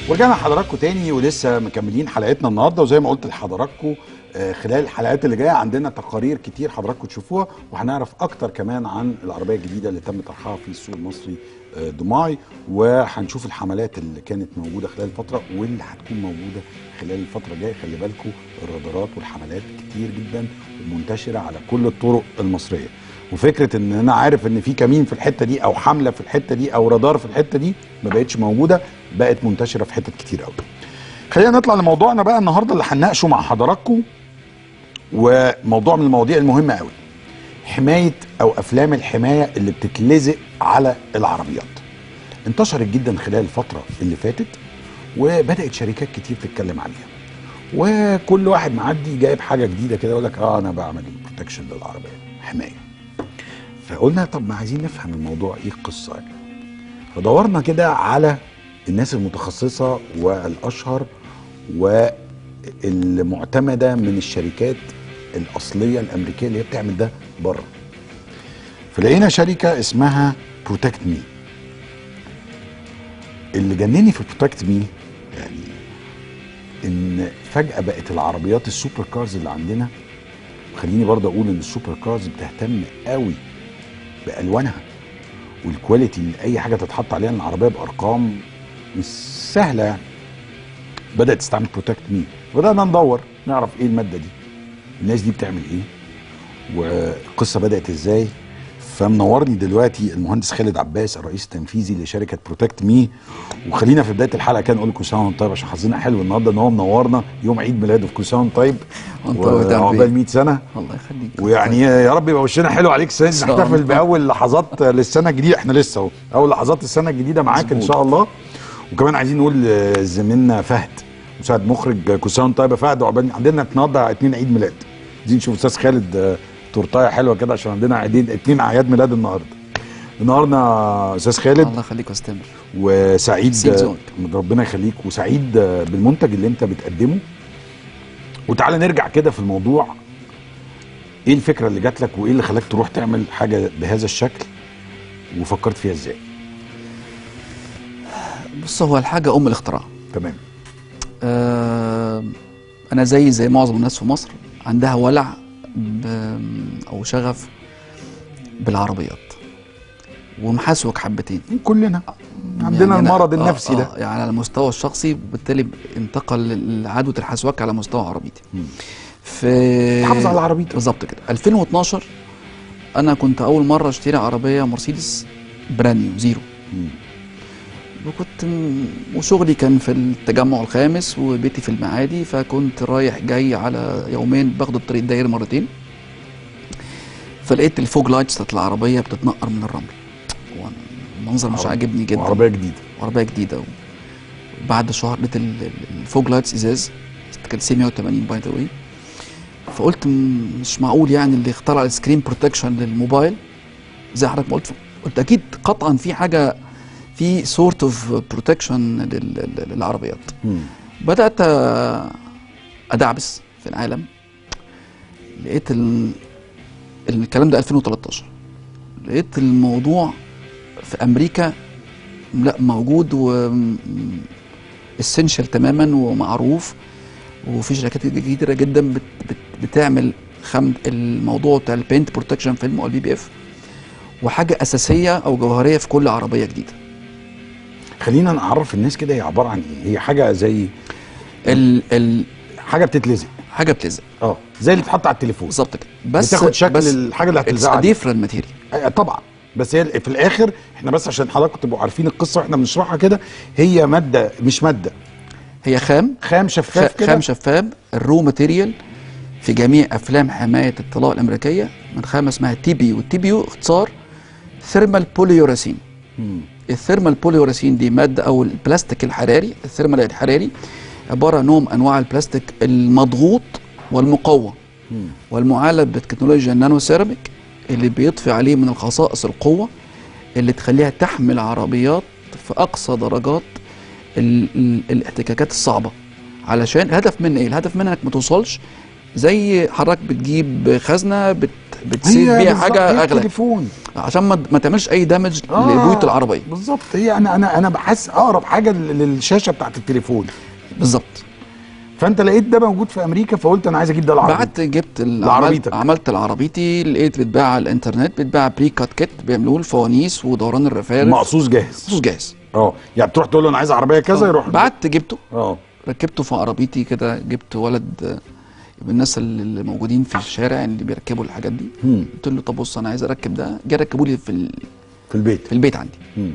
ورجعنا لحضراتكم تاني ولسه مكملين حلقتنا النهارده وزي ما قلت لحضراتكم آه، خلال الحلقات اللي جايه عندنا تقارير كتير حضراتكم تشوفوها وهنعرف اكتر كمان عن العربيه الجديده اللي تم طرحها في السوق المصري آه، دماي وهنشوف الحملات اللي كانت موجوده خلال الفتره واللي هتكون موجوده خلال الفتره الجايه خلي بالكم الرادارات والحملات كتير جدا ومنتشره على كل الطرق المصريه وفكره ان انا عارف ان في كمين في الحته دي او حمله في الحته دي او رادار في الحته دي ما بقتش موجوده بقت منتشره في حتت كتير قوي خلينا نطلع لموضوعنا بقى النهارده اللي هنناقشه مع حضراتكم وموضوع من المواضيع المهمه قوي حمايه او افلام الحمايه اللي بتتلزق على العربيات انتشرت جدا خلال الفتره اللي فاتت وبدات شركات كتير تتكلم عليها وكل واحد معدي جايب حاجه جديده كده يقول لك اه انا بعمل بروتكشن للعربيه حمايه فقلنا طب ما عايزين نفهم الموضوع ايه القصه يعني فدورنا كده على الناس المتخصصه والاشهر والمعتمده من الشركات الاصليه الامريكيه اللي هي بتعمل ده بره فلقينا شركه اسمها بروتكت مي اللي جنني في بروتكت مي يعني ان فجاه بقت العربيات السوبر كارز اللي عندنا خليني برضه اقول ان السوبر كارز بتهتم قوي بالوانها والكواليتي اللي اي حاجه تتحط عليها العربيه بارقام مش سهله يعني بدات تستعمل بروتكت مي بدانا ندور نعرف ايه الماده دي الناس دي بتعمل ايه والقصه بدات ازاي فمنورني دلوقتي المهندس خالد عباس الرئيس التنفيذي لشركه بروتكت مي وخلينا في بدايه الحلقه كان نقول لكم سنه وانتم طيب عشان حظنا حلو النهارده ان هو منورنا يوم عيد ميلاده في كل سنه وانتم طيب وانت طيب يا وعقبال 100 سنه الله يخليك ويعني يا رب يبقى وشنا حلو عليك السنه دي شاء نحتفل الله. باول لحظات للسنه الجديده احنا لسه اهو اول لحظات السنه الجديده معاك ان مظبوط. شاء الله وكمان عايزين نقول لزميلنا فهد مساعد مخرج كل سنه وانت طيب يا فهد وعقبال عندنا النهارده اتنين عيد ميلاد عايزين نشوف استاذ خالد آه، تورتايه حلوه كده عشان عندنا عيدين اتنين اعياد ميلاد النهارده النهارده استاذ خالد الله يخليك واستمر وسعيد سيد آه، زونك. ربنا يخليك وسعيد آه، بالمنتج اللي انت بتقدمه وتعالى نرجع كده في الموضوع ايه الفكره اللي جات لك وايه اللي خلاك تروح تعمل حاجه بهذا الشكل وفكرت فيها ازاي بص هو الحاجه ام الاختراع تمام آه انا زي زي معظم الناس في مصر عندها ولع ب او شغف بالعربيات ومحاسوك حبتين كلنا عندنا يعني أنا- المرض آه، النفسي ده آه يعني على المستوى الشخصي بالتالي انتقل لعدوى الحسواك على مستوى عربيتي مم. في تحافظ على عربيتك بالظبط كده 2012 انا كنت اول مره اشتري عربيه مرسيدس براند نيو زيرو مم. وكنت م- وشغلي كان في التجمع الخامس وبيتي في المعادي فكنت رايح جاي على يومين باخد الطريق الدائري مرتين فلقيت الفوج لايتس بتاعت العربيه بتتنقر من الرمل المنظر مش عربية- عاجبني جدا وعربيه جديده عربيه جديده وبعد شهر لقيت ال- ال- الفوج لايتس ازاز كانت سي 180 باي ذا واي فقلت م- مش معقول يعني اللي اخترع السكرين بروتكشن للموبايل زي حضرتك ما قلت قلت اكيد قطعا في حاجه في سورت اوف بروتكشن للعربيات مم. بدات آه، ادعبس في العالم لقيت ال... الكلام ده 2013 لقيت الموضوع في امريكا لا موجود و اسينشال تماما ومعروف وفي شركات كتيره جدا بت... بت... بتعمل خم الموضوع بتاع البينت بروتكشن فيلم او البي بي اف وحاجه اساسيه او جوهريه في كل عربيه جديده خلينا نعرف الناس كده هي عباره عن ايه هي حاجه زي ال... ال... حاجه بتتلزق حاجه بتلزق اه زي اللي بتتحط على التليفون بالظبط كده بس بتاخد شكل بس الحاجه اللي اتس هتلزقها عليها. ديفرنت ماتيريال أيوة طبعا بس هي في الاخر احنا بس عشان حضراتكم تبقوا عارفين القصه واحنا بنشرحها كده هي ماده مش ماده هي خام خام شفاف خ- كده خام شفاف الرو ماتيريال في جميع افلام حمايه الطلاء الامريكيه من خامه اسمها تي بي والتي بي اختصار ثيرمال بوليوراسين مم. الثيرمال بوليوراسين دي ماده او البلاستيك الحراري الثيرمال الحراري عباره عن نوع من انواع البلاستيك المضغوط والمقوى مم. والمعالج بتكنولوجيا النانو سيراميك اللي بيضفي عليه من الخصائص القوه اللي تخليها تحمل عربيات في اقصى درجات ال ال الاحتكاكات الصعبه علشان الهدف منه ايه الهدف منها انك ما توصلش زي حضرتك بتجيب خزنه بت بتسيب هي بيها بالظبط، حاجه هي اغلى التليفون عشان ما ما تعملش اي دامج آه، لبيوت العربيه بالظبط هي انا انا انا بحس اقرب حاجه لل- للشاشه بتاعت التليفون بالظبط فانت لقيت ده موجود في امريكا فقلت انا عايز اجيب ده العربي بعت جبت ال- لعربيتك. عملت, عملت العربيتي لقيت بتباع على الانترنت بتباع بري كات كيت بيعملوه الفوانيس ودوران الرفارف مقصوص جاهز مخصوص جاهز اه يعني بتروح تقول له انا عايز عربيه كذا يروح بعت جبته اه ركبته في عربيتي كده جبت ولد آه، من الناس اللي موجودين في الشارع اللي بيركبوا الحاجات دي مم. قلت له طب بص انا عايز اركب ده جه ركبوا لي في ال- في البيت في البيت عندي مم.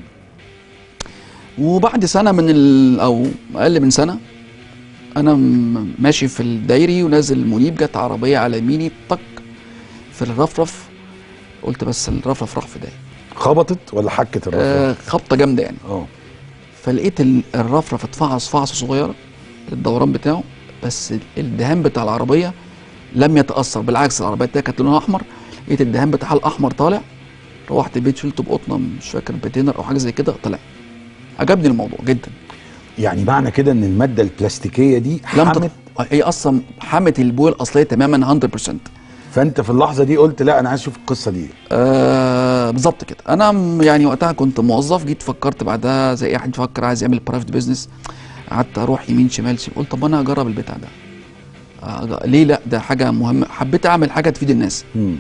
وبعد سنه من ال او اقل من سنه انا م- ماشي في الدايري ونازل المنيب جت عربيه على يميني طق في الرفرف قلت بس الرفرف راح في داهيه خبطت ولا حكت الرفرف آه خبطه جامده يعني اه فلقيت ال- الرفرف اتفعص فعصه صغيره الدوران بتاعه بس ال- الدهان بتاع العربيه لم يتاثر بالعكس العربيه دي كانت لونها احمر لقيت الدهان بتاعها الاحمر طالع روحت البيت شلته بقطنه مش فاكر بتينر او حاجه زي كده طلع عجبني الموضوع جدا يعني معنى كده ان الماده البلاستيكيه دي لم حمت تت... هي اصلا حمت البويه الاصليه تماما 100% فانت في اللحظه دي قلت لا انا عايز اشوف القصه دي آه بالظبط كده انا م- يعني وقتها كنت موظف جيت فكرت بعدها زي اي حد يفكر عايز يعمل برايفت بيزنس قعدت اروح يمين شمال شمال قلت طب انا اجرب البتاع ده آه ليه لا ده حاجه مهمه حبيت اعمل حاجه تفيد الناس مم.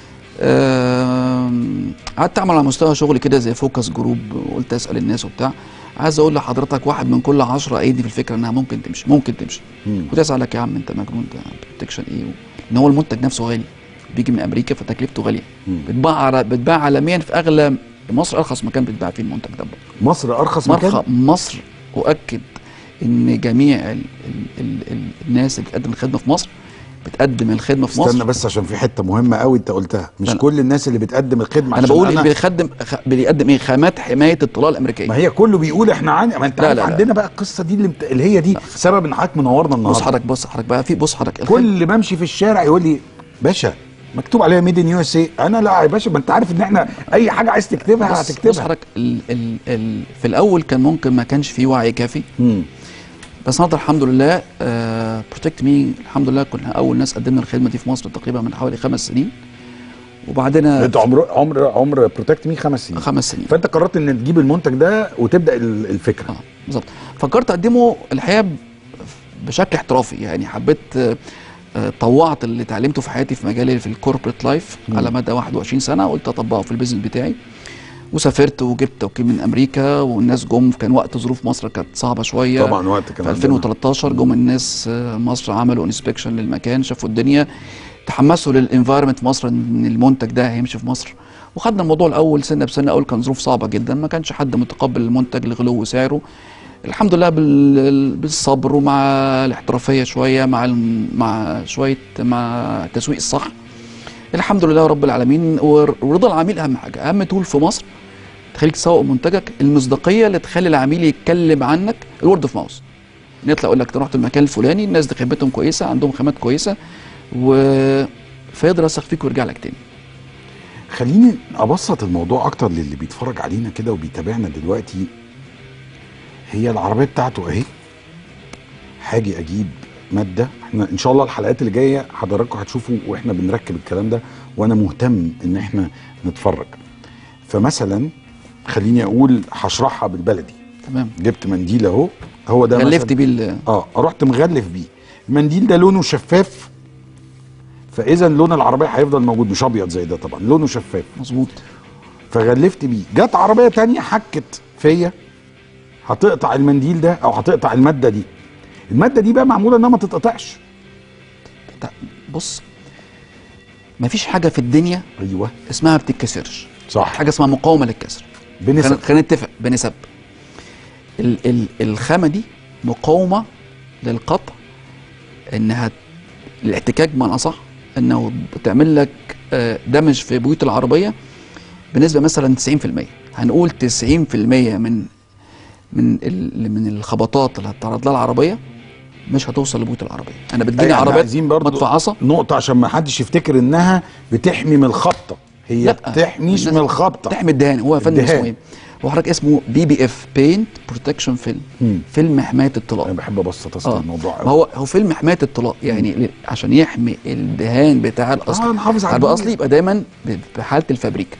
آم، قعدت اعمل على مستوى شغل كده زي فوكس جروب وقلت اسال الناس وبتاع عايز اقول لحضرتك واحد من كل عشرة ايدي في الفكره انها ممكن تمشي ممكن تمشي مم. كنت اسالك يا عم انت مجنون ده بروتكشن ايه ان هو المنتج نفسه غالي بيجي من امريكا فتكلفته غاليه مم. بتباع على- بتباع عالميا في اغلى مصر ارخص مكان بتباع فيه المنتج ده مصر ارخص مكان مرخى مصر اؤكد ان جميع ال ال ال ال الناس اللي بتقدم الخدمه في مصر بتقدم الخدمه في استنى مصر بس عشان في حته مهمه قوي انت قلتها مش لا، لا. كل الناس اللي بتقدم الخدمه انا عشان بقول اللي بيخدم خ- بيقدم ايه خامات حمايه الطلال الامريكيه ما هي كله بيقول احنا عن ما انت لا، عارف لا، لا. عندنا بقى القصه دي اللي, بت... اللي هي دي سبب ان حضرتك منورنا بص النهارده حضرتك بص حضرتك بقى في بص حضرتك الخدمة- كل ما امشي في الشارع يقول لي باشا مكتوب عليها ميد ان يو اس اي انا لا يا باشا ما انت عارف ان احنا اي حاجه عايز تكتبها بص, بص هتكتبها حضرتك ال ال ال في الاول كان ممكن ما كانش في وعي كافي مم. بس النهارده الحمد لله بروتكت مي الحمد لله كنا اول ناس قدمنا الخدمه دي في مصر تقريبا من حوالي خمس سنين وبعدين انت عمر عمر عمر بروتكت مي خمس سنين خمس سنين فانت قررت ان تجيب المنتج ده وتبدا ال- الفكره اه بالظبط فكرت اقدمه الحقيقه ب- بشكل احترافي يعني حبيت آه، آه، طوعت اللي اتعلمته في حياتي في مجالي في الكوربريت لايف مم. على مدى 21 سنه قلت اطبقه في البيزنس بتاعي وسافرت وجبت توكيل من امريكا والناس جم كان وقت ظروف مصر كانت صعبه شويه طبعا وقت كان في 2013 جم الناس آه، مصر عملوا انسبكشن للمكان شافوا الدنيا تحمسوا للانفايرمنت في مصر ان المنتج ده هيمشي في مصر وخدنا الموضوع الاول سنه بسنه اول كان ظروف صعبه جدا ما كانش حد متقبل المنتج لغلو سعره الحمد لله بال- بالصبر ومع الاحترافيه شويه مع الم- مع شويه مع التسويق الصح الحمد لله رب العالمين ور- ورضا العميل اهم حاجه اهم تول في مصر تخليك تسوق منتجك المصداقيه اللي تخلي العميل يتكلم عنك الورد اوف ماوس يطلع يقول لك أنت رحت المكان الفلاني الناس دي خدمتهم كويسه عندهم خامات كويسه و فيقدر يثق فيك ويرجع لك تاني خليني ابسط الموضوع اكتر للي بيتفرج علينا كده وبيتابعنا دلوقتي هي العربيه بتاعته اهي هاجي اجيب ماده احنا ان شاء الله الحلقات اللي جايه حضراتكم هتشوفوا واحنا بنركب الكلام ده وانا مهتم ان احنا نتفرج فمثلا خليني اقول هشرحها بالبلدي تمام جبت منديل اهو هو ده غلفت مثلاً- بيه ال- اه رحت مغلف بيه المنديل ده لونه شفاف فاذا لون العربيه هيفضل موجود مش ابيض زي ده طبعا لونه شفاف مظبوط فغلفت بيه جت عربيه تانية حكت فيا هتقطع المنديل ده او هتقطع الماده دي الماده دي بقى معموله انها ما تتقطعش تع- بص مفيش حاجه في الدنيا ايوه اسمها ما بتتكسرش صح حاجه اسمها مقاومه للكسر بنسب خلينا خلينا نتفق بنسب ال ال الخامه دي مقاومه للقطع انها الاحتكاك بمعنى اصح انه بتعمل لك آه، دمج في بيوت العربيه بنسبه مثلا 90% هنقول 90% من من ال من الخبطات اللي هتتعرض لها العربيه مش هتوصل لبيوت العربيه انا بتجيني أيوة، إحنا عربيات عايزين برضو متفعصه نقطه عشان ما حدش يفتكر انها بتحمي من الخبطه هي لا، بتحميش الناس من الخبطه تحمي الدهان هو يا فندم الدهان. اسمه ايه هو حضرتك اسمه بي بي اف بينت بروتكشن فيلم مم. فيلم حمايه الطلاق انا بحب ابسط اصل اه الموضوع ما قوي هو هو فيلم حمايه الطلاق يعني ل- عشان يحمي الدهان بتاع الاصل آه، نحافظ على على الدنيا. الاصلي يبقى دايما ب- بحاله الفابريكا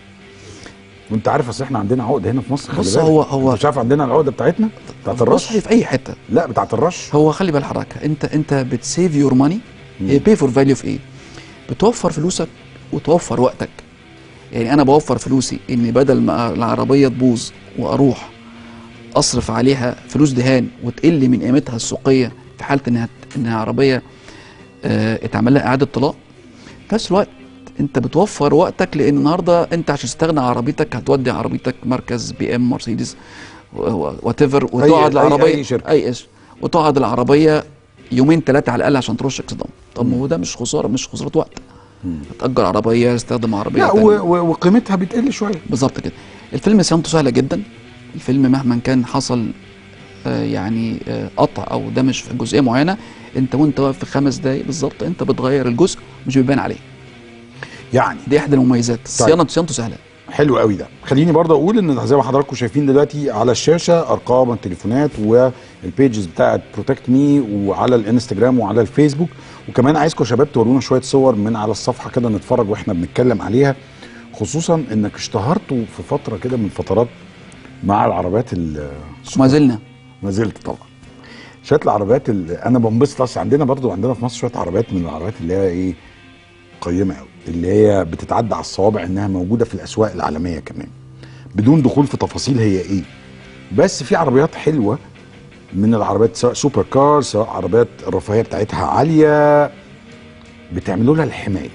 وانت عارف اصل احنا عندنا عقده هنا في مصر خلي بص، بالك. هو- هو- انت مش عارف عندنا العقده بتاعتنا بتاعت بص الرش هي في اي حته لا بتاعت الرش هو خلي بال حضرتك انت انت بتسيف يور ماني هي بي فور فاليو في ايه؟ بتوفر فلوسك وتوفر وقتك يعني انا بوفر فلوسي ان بدل ما العربيه تبوظ واروح اصرف عليها فلوس دهان وتقل من قيمتها السوقيه في حاله انها انها عربيه اه اتعمل لها اعاده طلاق في نفس الوقت انت بتوفر وقتك لان النهارده انت عشان تستغنى عن عربيتك هتودي عربيتك مركز بي ام مرسيدس وات ايفر وتقعد أي- العربيه أي شركة. اي اسم وتقعد العربيه يومين ثلاثه على الاقل عشان ترش اكسدام طب ما هو ده مش خساره مش خساره وقت تأجر عربيه تستخدم عربيه لا تانية. و- و- وقيمتها بتقل شويه بالظبط كده الفيلم صيانته سهله جدا الفيلم مهما كان حصل آه، يعني آه، قطع او دمج في جزئيه معينه انت وانت واقف في خمس دقايق بالظبط انت بتغير الجزء مش بيبان عليه يعني دي احدى المميزات صيانه صيانته سهله حلو قوي ده خليني برضه اقول ان زي ما حضراتكم شايفين دلوقتي على الشاشه ارقام التليفونات والبيجز بتاعت بروتكت مي وعلى الانستجرام وعلى الفيسبوك وكمان عايزكم يا شباب تورونا شويه صور من على الصفحه كده نتفرج واحنا بنتكلم عليها خصوصا انك اشتهرتوا في فتره كده من الفترات مع العربيات ال- ما زلنا ما زلت طبعا شويه العربيات اللي انا بنبسط اصل عندنا برضو عندنا في مصر شويه عربيات من العربيات اللي هي ايه قيمه قوي اللي هي بتتعدى على الصوابع انها موجوده في الاسواق العالميه كمان بدون دخول في تفاصيل هي ايه بس في عربيات حلوه من العربيات سواء سوبر كار سواء عربيات الرفاهيه بتاعتها عاليه بتعملوا لها الحمايه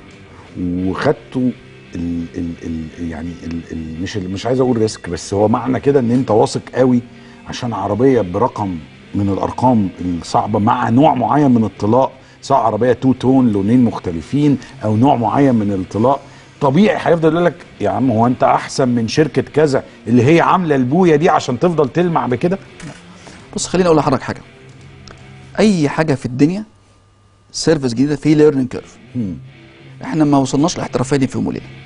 وخدتوا ال ال ال يعني ال ال مش ال مش عايز اقول ريسك بس هو معنى كده ان انت واثق قوي عشان عربيه برقم من الارقام الصعبه مع نوع معين من الطلاق سواء عربيه تو تون لونين مختلفين او نوع معين من الطلاق طبيعي هيفضل يقول لك يا عم هو انت احسن من شركه كذا اللي هي عامله البويه دي عشان تفضل تلمع بكده بص خليني اقول لحضرتك حاجه اي حاجه في الدنيا سيرفيس جديده في ليرنينج كيرف احنا ما وصلناش للاحترافيه دي في يوم وليله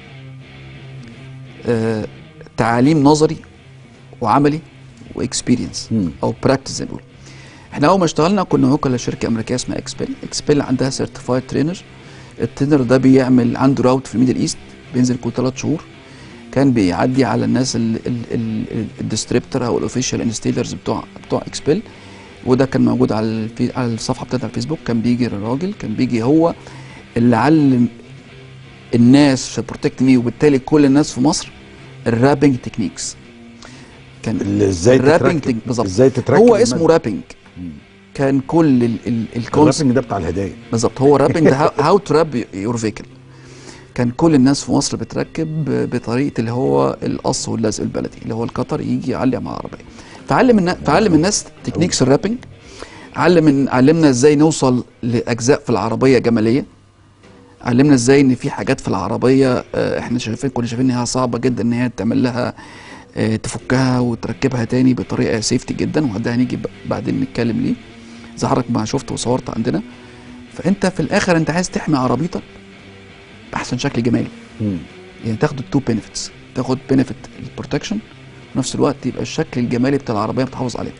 آه تعليم نظري وعملي واكسبيرينس مم. او براكتس زي ما بيقولوا احنا اول ما اشتغلنا كنا وكلاء لشركه امريكيه اسمها اكسبيل اكسبيل عندها سيرتيفايد ترينر الترينر ده بيعمل عنده راوت في الميدل ايست بينزل كل ثلاث شهور كان بيعدي على الناس الديستريبتور او الاوفيشال انستيلرز بتوع بتوع اكسبيل وده كان موجود على الفي على الصفحه بتاعت الفيسبوك كان بيجي الراجل كان بيجي هو اللي علم الناس في بروتكت مي وبالتالي كل الناس في مصر الرابنج تكنيكس كان اللي ازاي الرابنج تتركب تك- بالظبط ازاي تتركب هو اسمه المادة. رابنج كان كل ال ال الكونسبت الرابنج ده بتاع الهدايا بالظبط هو رابنج ده هاو تو راب يور فيكل كان كل الناس في مصر بتركب بطريقه اللي هو القص واللزق البلدي اللي هو القطر يجي يعلق مع العربيه فعلم النا... فعلم الناس تكنيكس الرابنج علم من... علمنا ازاي نوصل لاجزاء في العربيه جماليه علمنا ازاي ان في حاجات في العربيه آه، احنا شايفين كنا شايفين انها صعبه جدا ان هي تعمل لها آه، تفكها وتركبها تاني بطريقه سيفتي جدا وده هنيجي ب- بعدين نتكلم ليه زي حضرتك ما شفت وصورت عندنا فانت في الاخر انت عايز تحمي عربيتك باحسن شكل جمالي مم. يعني تاخد التو بينيفيتس تاخد بينيفيت البروتكشن وفي نفس الوقت يبقى الشكل الجمالي بتاع العربيه بتحافظ عليه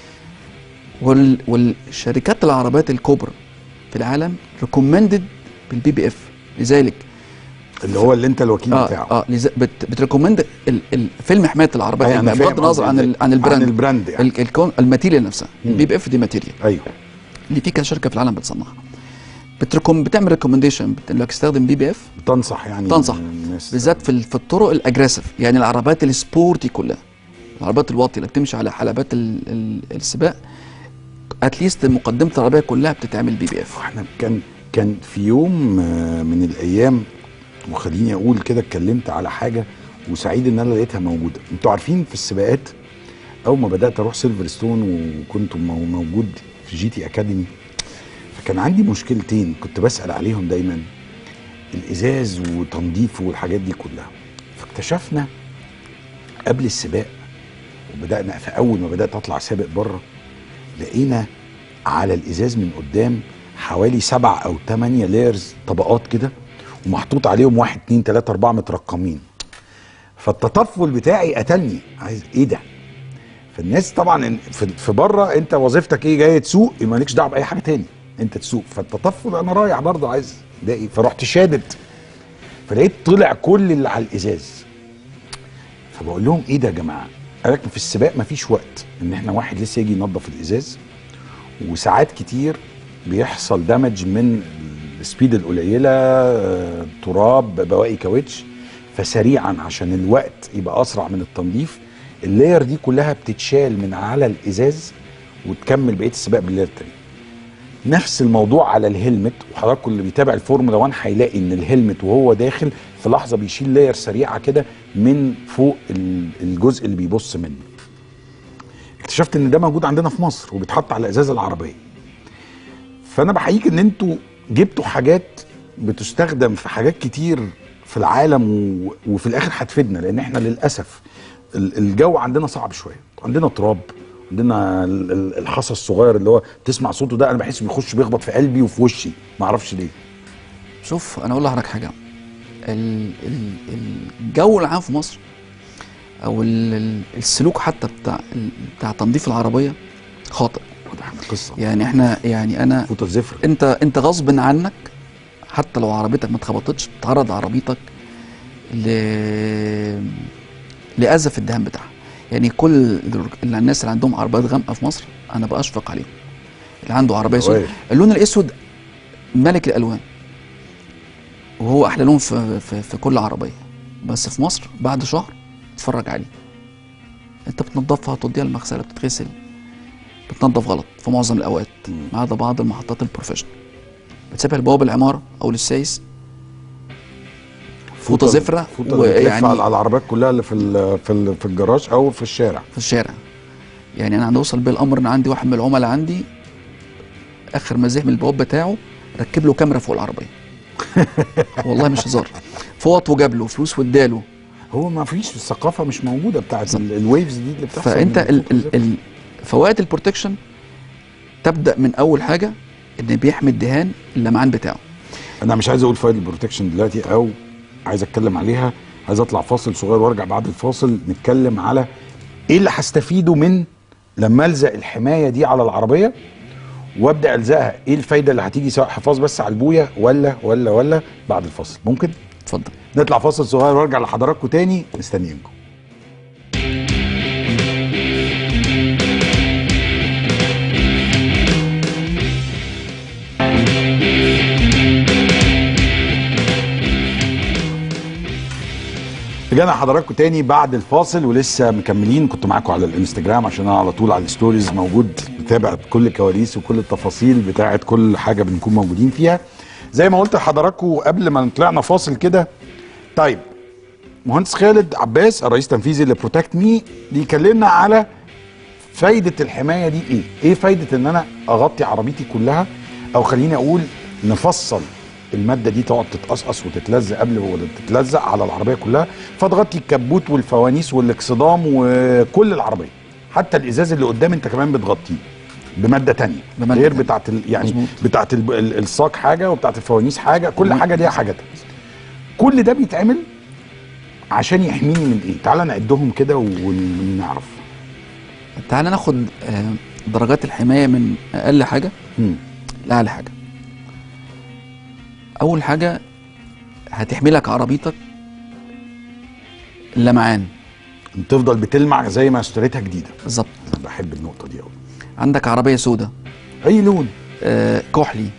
وال والشركات العربيات الكبرى في العالم ريكومندد بالبي بي اف لذلك اللي هو اللي انت الوكيل اه بتاعه اه لذا- بت بتريكومند ال- ال- فيلم حمايه العربيات أيوة، أنا يعني بغض فاهم النظر عن قصدي. ال- عن البراند عن البراند يعني. ال- الكون الماتيريال نفسها مم. البي بي اف دي ماتيريال ايوه اللي في كذا شركه في العالم بتصنعها بتريكوم بتعمل ريكومنديشن انك تستخدم بي بي اف تنصح يعني تنصح الناس بالذات في ال- في الطرق الاجريسيف يعني العربيات السبورتي كلها العربيات الواطيه اللي بتمشي على حلبات ال- ال- السباق اتليست مقدمه العربيه كلها بتتعمل بي بي اف احنا كان كان في يوم آه، من الايام وخليني اقول كده اتكلمت على حاجه وسعيد ان انا لقيتها موجوده انتوا عارفين في السباقات اول ما بدات اروح سيلفرستون وكنت مو- موجود في جي تي اكاديمي فكان عندي مشكلتين كنت بسال عليهم دايما الازاز وتنظيفه والحاجات دي كلها فاكتشفنا قبل السباق وبدانا في اول ما بدات اطلع سابق بره لقينا على الازاز من قدام حوالي سبع او ثمانية لايرز طبقات كده ومحطوط عليهم واحد اتنين تلاتة اربعة مترقمين فالتطفل بتاعي قتلني عايز ايه ده فالناس طبعا إن- في, في بره انت وظيفتك ايه جاي تسوق مالكش دعوه باي حاجه تاني انت تسوق فالتطفل انا رايح برضه عايز ده ايه فرحت شادد فلقيت طلع كل اللي على الازاز فبقول لهم ايه ده يا جماعه قال لك في السباق مفيش وقت ان احنا واحد لسه يجي ينظف الازاز وساعات كتير بيحصل دمج من السبيد القليله آه، تراب بواقي كاوتش فسريعا عشان الوقت يبقى اسرع من التنظيف اللاير دي كلها بتتشال من على الازاز وتكمل بقيه السباق باللاير التاني نفس الموضوع على الهلمت وحضراتكم اللي بيتابع الفورمولا 1 هيلاقي ان الهلمت وهو داخل في لحظه بيشيل لاير سريعه كده من فوق ال- الجزء اللي بيبص منه اكتشفت ان ده موجود عندنا في مصر وبيتحط على ازاز العربيه فانا بحييك ان انتوا جبتوا حاجات بتستخدم في حاجات كتير في العالم و... وفي الاخر هتفيدنا لان احنا للاسف ال- الجو عندنا صعب شويه عندنا تراب عندنا ال- ال- الحصى الصغير اللي هو تسمع صوته ده انا بحس بيخش بيخبط في قلبي وفي وشي ما اعرفش ليه شوف انا اقول لحضرتك حاجه ال- ال- الجو العام في مصر او ال- ال- السلوك حتى بتاع ال- بتاع تنظيف العربيه خاطئ ده احنا قصه يعني احنا يعني انا فوطه زفر انت انت غصب عنك حتى لو عربيتك ما اتخبطتش بتعرض عربيتك ل لاذى في الدهان بتاعها يعني كل اللي الناس اللي عندهم عربيات غامقه في مصر انا باشفق عليهم اللي عنده عربيه سوداء كويس. اللون الاسود ملك الالوان وهو احلى لون في, في, في كل عربيه بس في مصر بعد شهر اتفرج عليه انت بتنضفها توديها المغسله بتتغسل بتنضف غلط في معظم الاوقات ما عدا بعض المحطات البروفيشنال بتسيبها لبواب العماره او للسايس فوطه زفره فوطه اللي بتلف ويعني على العربيات كلها اللي في ال- في ال- في الجراج او في الشارع في الشارع يعني انا عندي اوصل بيه الامر ان عندي واحد من العملاء عندي اخر ما زهق من البواب بتاعه ركب له كاميرا فوق العربيه والله مش هزار فوط وجاب له فلوس واداله هو ما فيش الثقافه مش موجوده بتاعت ال- الويفز دي اللي بتحصل فانت من ال فوق ال الزفر. ال فوائد البروتكشن تبدا من اول حاجه ان بيحمي الدهان اللمعان بتاعه انا مش عايز اقول فايد البروتكشن دلوقتي او عايز اتكلم عليها عايز اطلع فاصل صغير وارجع بعد الفاصل نتكلم على ايه اللي هستفيده من لما الزق الحمايه دي على العربيه وابدا الزقها ايه الفايده اللي هتيجي سواء حفاظ بس على البويه ولا ولا ولا بعد الفاصل ممكن اتفضل نطلع فاصل صغير وارجع لحضراتكم تاني مستنيينكم رجعنا حضراتكم تاني بعد الفاصل ولسه مكملين كنت معاكم على الانستجرام عشان انا على طول على الستوريز موجود بتابع كل الكواليس وكل التفاصيل بتاعه كل حاجه بنكون موجودين فيها زي ما قلت لحضراتكم قبل ما طلعنا فاصل كده طيب مهندس خالد عباس الرئيس التنفيذي لبروتكت مي بيكلمنا على فايده الحمايه دي ايه؟ ايه فايده ان انا اغطي عربيتي كلها او خليني اقول نفصل الماده دي تقعد تتقصقص وتتلزق قبل ما تتلزق على العربيه كلها فتغطي الكبوت والفوانيس والاكسدام وكل العربيه حتى الازاز اللي قدام انت كمان بتغطيه بماده تانية بمادة غير تانية. بتاعت ال... يعني مظبوط. بتاعت ال... ال- الصاج حاجه وبتاعت الفوانيس حاجه كل حاجه ليها حاجتها كل ده بيتعمل عشان يحميني من ايه تعال نعدهم كده ون- ونعرف تعال ناخد آه، درجات الحمايه من اقل حاجه مم. لاعلى حاجه اول حاجه هتحمي لك عربيتك اللمعان تفضل بتلمع زي ما اشتريتها جديده بالظبط انا بحب النقطه دي قوي عندك عربيه سوداء اي لون آه كحلي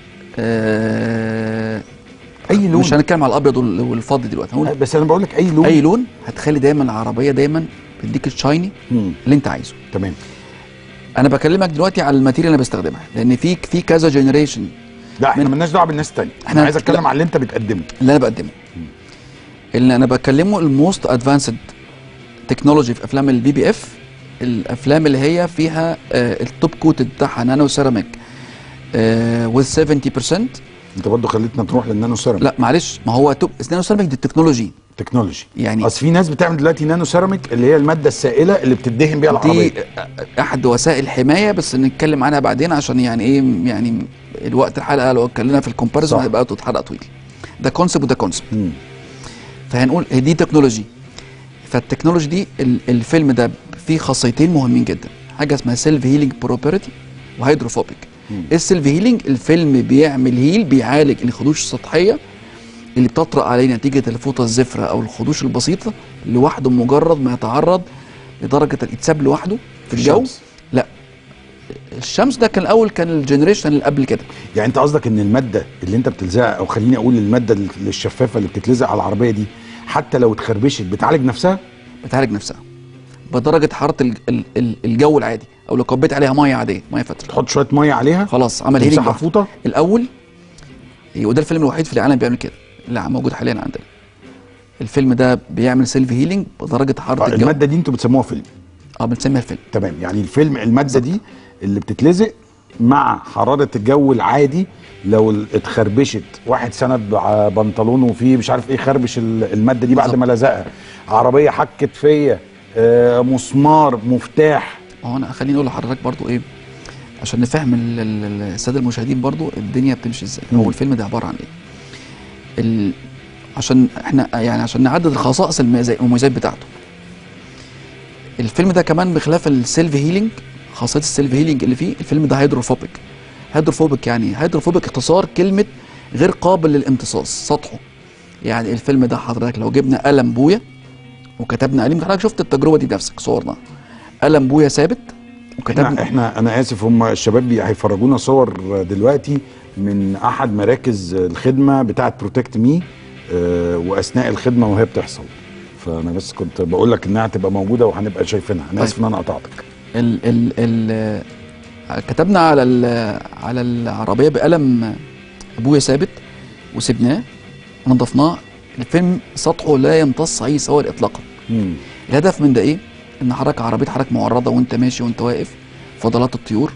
آه اي لون مش هنتكلم على الابيض وال- والفضي دلوقتي هنقول بس انا بقول لك اي لون اي لون هتخلي دايما العربيه دايما تديك الشايني مم. اللي انت عايزه تمام انا بكلمك دلوقتي على الماتيريال اللي انا بستخدمها لان في في كذا جنريشن لا احنا من- مالناش دعوه بالناس التانية انا احنا- عايز اتكلم لا. على اللي انت بتقدمه اللي انا بقدمه اللي انا بكلمه الموست ادفانسد تكنولوجي في افلام البي بي اف الافلام اللي هي فيها آه التوب كوت بتاعها نانو سيراميك آه with 70% انت برضو خليتنا تروح للنانو سيراميك لا معلش ما هو توب نانو سيراميك دي التكنولوجي تكنولوجي يعني اصل في ناس بتعمل دلوقتي نانو سيراميك اللي هي الماده السائله اللي بتدهن بيها العربيه دي احد وسائل الحمايه بس نتكلم عنها بعدين عشان يعني ايه يعني الوقت الحلقه لو اتكلمنا في الكومباريزون صح. هيبقى حلقه طويل ده كونسبت وده كونسبت مم. فهنقول هي دي تكنولوجي فالتكنولوجي دي ال- الفيلم ده فيه خاصيتين مهمين جدا حاجه اسمها سيلف هيلينج بروبرتي وهيدروفوبيك مم. السيلف هيلينج الفيلم بيعمل هيل بيعالج الخدوش السطحيه اللي بتطرأ عليه نتيجه الفوطه الزفره او الخدوش البسيطه لوحده مجرد ما يتعرض لدرجه الاتساب لوحده في الجو الشمس. لا الشمس ده كان الاول كان الجنريشن اللي قبل كده يعني انت قصدك ان الماده اللي انت بتلزقها او خليني اقول الماده ال- الشفافه اللي بتتلزق على العربيه دي حتى لو اتخربشت بتعالج نفسها بتعالج نفسها بدرجه حراره الج- ال- ال- الجو العادي او لو كبيت عليها ميه عاديه ميه فتره تحط شويه ميه عليها خلاص عمل هيلينج تمسحها فوطه الاول وده الفيلم الوحيد في العالم بيعمل كده اللي موجود حاليا عندنا الفيلم ده بيعمل سيلف هيلينج بدرجه حراره آه، الجو الماده دي انتوا بتسموها فيلم اه بنسميها الفيلم تمام يعني الفيلم الماده دي اللي بتتلزق مع حراره الجو العادي لو ال- اتخربشت واحد سند ع- بنطلونه فيه مش عارف ايه خربش ال- الماده دي بعد بالظبط. ما لزقها عربيه حكت فيا آه، مسمار مفتاح ما هو انا خليني اقول لحضرتك برضو ايه عشان نفهم ال- ال- ال- الساده المشاهدين برضو الدنيا بتمشي ازاي مم. هو الفيلم ده عباره عن ايه ال... عشان احنا يعني عشان نعدد الخصائص المميزات المميزات بتاعته الفيلم ده كمان بخلاف السيلف هيلينج خاصيه السيلف هيلينج اللي فيه الفيلم ده هيدروفوبيك هيدروفوبيك يعني إيه؟ هيدروفوبيك اختصار كلمه غير قابل للامتصاص سطحه يعني الفيلم ده حضرتك لو جبنا قلم بويا وكتبنا قلم حضرتك شفت التجربه دي بنفسك صورنا قلم بويا ثابت احنا وكتبنا احنا انا اسف هم الشباب بي- هيفرجونا صور دلوقتي من احد مراكز الخدمه بتاعه بروتكت مي واثناء الخدمه وهي بتحصل فانا بس كنت بقول لك انها تبقى موجوده وهنبقى شايفينها انا طيب. اسف ان انا قطعتك ال ال ال كتبنا على ال على العربيه بقلم ابويا ثابت وسبناه ونضفناه الفيلم سطحه لا يمتص اي سوائل اطلاقا مم. الهدف من ده ايه ان حضرتك عربيه حضرتك معرضه وانت ماشي وانت واقف فضلات الطيور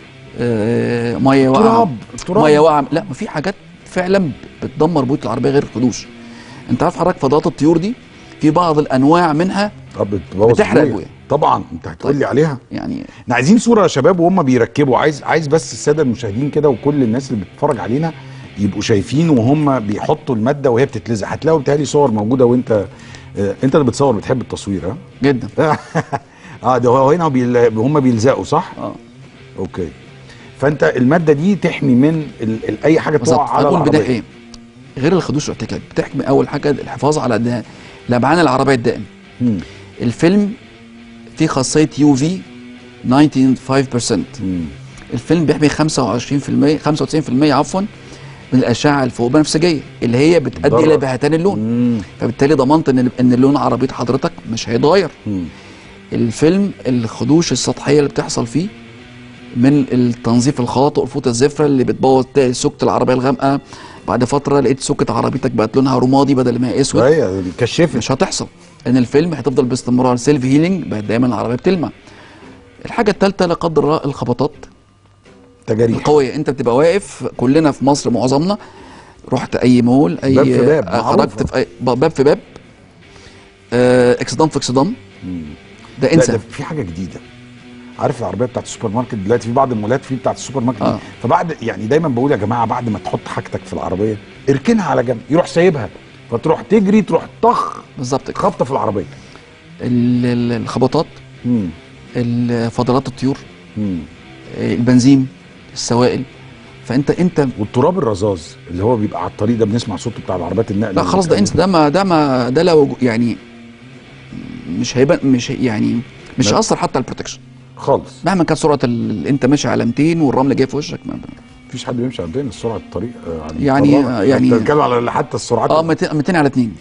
آه، ميه واقعه تراب تراب ميه واقعه لا ما في حاجات فعلا بتدمر بيوت العربيه غير الخدوش انت عارف حضرتك فضلات الطيور دي في بعض الانواع منها طب بتبوظ بتحرق البوية. البوية. طبعا انت هتقول لي عليها يعني احنا عايزين صوره يا شباب وهم بيركبوا عايز عايز بس الساده المشاهدين كده وكل الناس اللي بتتفرج علينا يبقوا شايفين وهم بيحطوا الماده وهي بتتلزق هتلاقوا بتهيألي صور موجوده وانت اه انت اللي بتصور بتحب التصوير ها جدا اه ده هو هنا بيل... هم بيلزقوا صح اه اوكي فانت الماده دي تحمي من ال... ال... اي حاجه بالظبط تقع على هنقول بدايه العربيه ايه غير الخدوش والاحتكاك بتحمي اول حاجه الحفاظ على ده لمعان العربيه الدائم مم. الفيلم فيه خاصيه يو في 95% مم. الفيلم بيحمي 25% 95% عفوا من الاشعه الفوق بنفسجيه اللي هي بتؤدي ضرر. الى بهتان اللون مم. فبالتالي ضمنت ان ان اللون عربيه حضرتك مش هيتغير مم. الفيلم الخدوش السطحيه اللي بتحصل فيه من التنظيف الخاطئ والفوطه الزفره اللي بتبوظ تلاقي سكه العربيه الغامقه بعد فتره لقيت سكه عربيتك بقت لونها رمادي بدل ما هي اسود هي كشفت مش هتحصل ان الفيلم هتفضل باستمرار سيلف هيلينج بقت دايما العربيه بتلمع الحاجه الثالثه لا قدر الله الخبطات تجاريح القويه انت بتبقى واقف كلنا في مصر معظمنا رحت اي مول اي باب في باب، آه، معروفة. خرجت في أي باب في باب آه، اكسدام في اكسدام مم. ده لا انسى ده في حاجه جديده عارف العربيه بتاعت السوبر ماركت دلوقتي في بعض المولات في بتاعت السوبر ماركت آه. آه. فبعد يعني دايما بقول يا جماعه بعد ما تحط حاجتك في العربيه اركنها على جنب يروح سايبها فتروح تجري تروح طخ بالظبط كده خبطه في العربيه ال- ال- الخبطات مم. ال- فضلات الطيور مم. آه، البنزين السوائل فانت انت والتراب الرذاذ اللي هو بيبقى على الطريق ده بنسمع صوته بتاع العربيات النقل لا خلاص ده انسى ده ما ده ما ده لو يعني مش هيبقى مش هي- يعني مش لا. هيأثر حتى على البروتكشن خالص مهما كانت سرعه ال... انت ماشي على 200 والرمل جاي في وشك ما... مفيش حد بيمشي عندنا سرعه الطريق آه، عن يعني- الطرارة. يعني- انت بتتكلم على حتى السرعات اه 200 200 على 2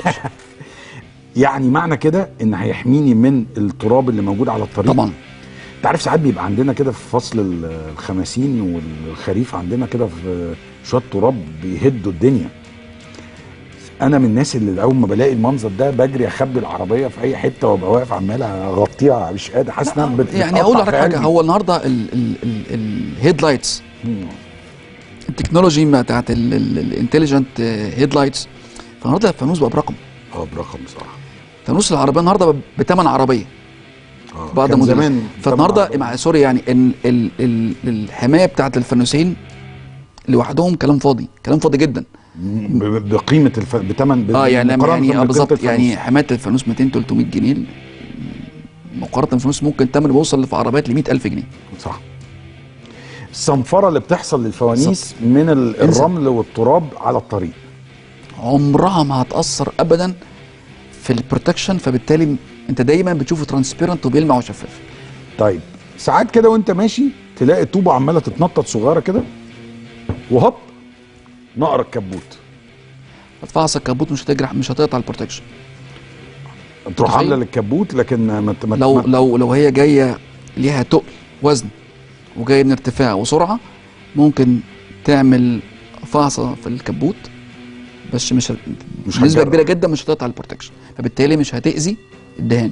يعني معنى كده ان هيحميني من التراب اللي موجود على الطريق طبعا انت عارف ساعات بيبقى عندنا كده في فصل ال- الخماسين والخريف عندنا كده في شويه تراب بيهدوا الدنيا انا من الناس اللي اول ما بلاقي المنظر ده بجري اخبي العربيه في اي حته وابقى واقف عمال اغطيها مش قادر حاسس انها بت- يعني بتقطع اقول لك في حاجه قلبي. هو النهارده الهيد لايتس مم. التكنولوجي بتاعت الانتليجنت هيد لايتس فالنهارده الفانوس بقى برقم اه برقم بصراحه فانوس العربيه النهارده بثمن عربيه اه بعد كان موديل زمان فالنهارده طبعاً. مع سوري يعني ال ال ال الحمايه بتاعت الفانوسين لوحدهم كلام فاضي كلام فاضي جدا ب- بقيمه الف... بثمن اه يعني لما مقارنة يعني اه بقيمة بالظبط الفانوس. يعني حمايه الفانوس 200 300 جنيه مقارنه بالفانوس ممكن تمن بيوصل في عربيات ل 100000 جنيه صح الصنفره اللي بتحصل للفوانيس بالظبط. من ال- انزل. الرمل والتراب على الطريق عمرها ما هتاثر ابدا في البروتكشن فبالتالي انت دايما بتشوفه ترانسبيرنت وبيلمع وشفاف طيب ساعات كده وانت ماشي تلاقي طوبه عماله تتنطط صغيره كده وهوب نقر الكبوت هتفعص الكبوت مش هتجرح مش هتقطع البروتكشن تروح تخيل. عامله للكبوت لكن ما ت- ما ت- لو ما- لو لو هي جايه ليها تقل وزن وجايه من ارتفاع وسرعه ممكن تعمل فعصه في الكبوت بس مش مش نسبه هتجرح. كبيره جدا مش هتقطع البروتكشن فبالتالي مش هتاذي الدهان